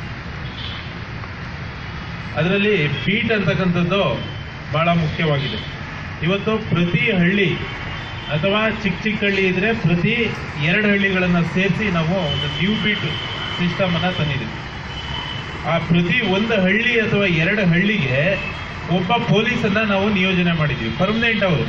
ಅದರಲ್ಲಿ ಬೀಟ್ ಅಂತಕ್ಕಂಥದ್ದು ಬಹಳ ಮುಖ್ಯವಾಗಿದೆ ಇವತ್ತು ಪ್ರತಿ ಹಳ್ಳಿ ಅಥವಾ ಚಿಕ್ಕ ಚಿಕ್ಕ ಹಳ್ಳಿ ಇದ್ರೆ ಪ್ರತಿ ಎರಡು ಹಳ್ಳಿಗಳನ್ನು ಸೇರಿಸಿ ನಾವು ಒಂದು ನ್ಯೂ ಬೀಟ್ ಸಿಸ್ಟಮ್ ಅನ್ನ ತಂದಿದ್ದೀವಿ ಆ ಪ್ರತಿ ಒಂದು ಹಳ್ಳಿ ಅಥವಾ ಎರಡು ಹಳ್ಳಿಗೆ ಒಬ್ಬ ಪೊಲೀಸನ್ನ ನಾವು ನಿಯೋಜನೆ ಮಾಡಿದ್ವಿ ಪರ್ಮನೆಂಟ್ ಅವರು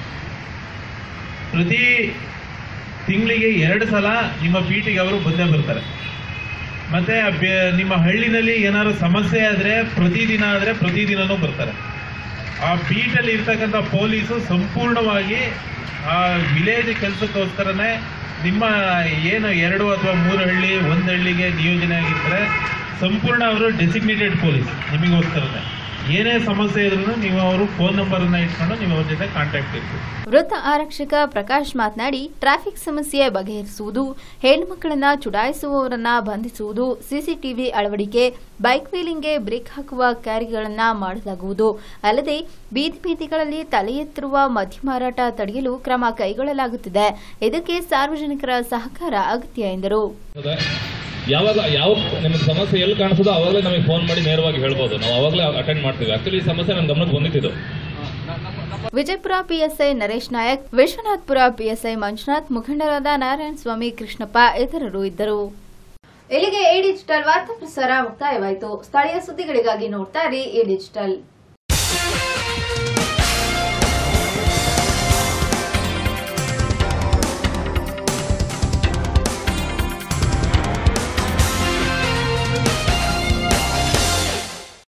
ಪ್ರತಿ ತಿಂಗಳಿಗೆ ಎರಡು ಸಲ ನಿಮ್ಮ ಬೀಟಿಗೆ ಅವರು ಬಂದೇ ಬರ್ತಾರೆ ಮತ್ತೆ ಆ ಬೆ- ನಿಮ್ಮ ಹಳ್ಳಿನಲ್ಲಿ ಏನಾದ್ರು ಸಮಸ್ಯೆ ಆದ್ರೆ ಪ್ರತಿದಿನ ಆದ್ರೆ ಪ್ರತಿದಿನನೂ ಬರ್ತಾರೆ ಆ ಬೀಟಲ್ಲಿ ಇರ್ತಕ್ಕಂಥ ಪೊಲೀಸು ಸಂಪೂರ್ಣವಾಗಿ ಆ ವಿಲೇಜ್ ಕೆಲಸಕ್ಕೋಸ್ಕರನೇ ನಿಮ್ಮ ಏನು ಎರಡು ಅಥವಾ ಮೂರು ಹಳ್ಳಿ ಒಂದು ಹಳ್ಳಿಗೆ ನಿಯೋಜನೆ ಆಗಿರ್ತಾರೆ ಸಂಪೂರ್ಣ ಅವರು ಡೆಸಿಗ್ನೇಟೆಡ್ ಪೊಲೀಸ್ ನಿಮಗೋಸ್ಕರನೇ ಏನೇ ಸಮಸ್ಯೆ ಇದ್ರೂ ನೀವು ಅವರು ಫೋನ್ ನಂಬರ್ ಅನ್ನ ಇಟ್ಕೊಂಡು ನೀವು ಅವ್ರ ಜೊತೆ ಕಾಂಟ್ಯಾಕ್ಟ್ ಇರ್ತೀವಿ ವೃತ್ತ ಆರಕ್ಷಕ ಪ್ರಕಾಶ್ ಮಾತನಾಡಿ ಟ್ರಾಫಿಕ್ ಸಮಸ್ಯೆ ಬಗೆಹರಿಸುವುದು ಹೆಣ್ಣುಮಕ್ಕಳನ್ನ ಚುಡಾಯಿಸುವವರನ್ನ ಬಂಧಿಸುವುದು ಸಿಸಿಟಿವಿ ಅಳವಡಿಕೆ ಬೈಕ್ ವೀಲಿಂಗ್ಗೆ ಬ್ರೇಕ್ ಹಾಕುವ ಕಾರ್ಯಗಳನ್ನ ಮಾಡಲಾಗುವುದು ಅಲ್ಲದೆ ಬೀದಿ ಬೀದಿಗಳಲ್ಲಿ ತಲೆ ಎತ್ತಿರುವ ಮದ್ಯ ಮಾರಾಟ ತಡೆಯಲು ಕ್ರಮ ಕೈಗೊಳ್ಳಲಾಗುತ್ತಿದೆ ಇದಕ್ಕೆ ಸಾರ್ವಜನಿಕರ ಸಹಕಾರ ಅಗತ್ಯ ಎಂದರು ಯಾವಾಗ ಯಾವ ನಿಮಗೆ ಸಮಸ್ಯೆ ಎಲ್ಲಿ ಕಾಣಿಸೋದೋ ಅವಾಗಲೇ ನಮಗೆ ಫೋನ್ ಮಾಡಿ ನೇರವಾಗಿ ಹೇಳ್ಬೋದು ನಾವು ಅವಾಗಲೇ ಅಟೆಂಡ್ ಮಾಡ್ತೀವಿ ಆಕ್ಚುಲಿ ಈ ಸಮಸ್ಯೆ ನನ್ನ ಗಮನಕ್ಕೆ ಬಂದಿತ್ತು ವಿಜಯಪುರ ಪಿಎಸ್ಐ ನರೇಶ್ ನಾಯಕ್ ವಿಶ್ವನಾಥ್ಪುರ ಪಿಎಸ್ಐ ಮಂಜುನಾಥ್ ಮುಖಂಡರಾದ ನಾರಾಯಣ ಸ್ವಾಮಿ ಕೃಷ್ಣಪ್ಪ ಇತರರು ಇದ್ದರು ಇಲ್ಲಿಗೆ ಈ ಡಿಜಿಟಲ್ ವಾರ್ತಾ ಪ್ರಸಾರ ಮುಕ್ತಾಯವಾಯಿತು ಸ್ಥಳೀಯ ಸುದ್ದಿಗಳಿಗಾಗಿ ನೋಡ್ತಾ ಇರಿ ಈ ಡಿಜಿಟಲ್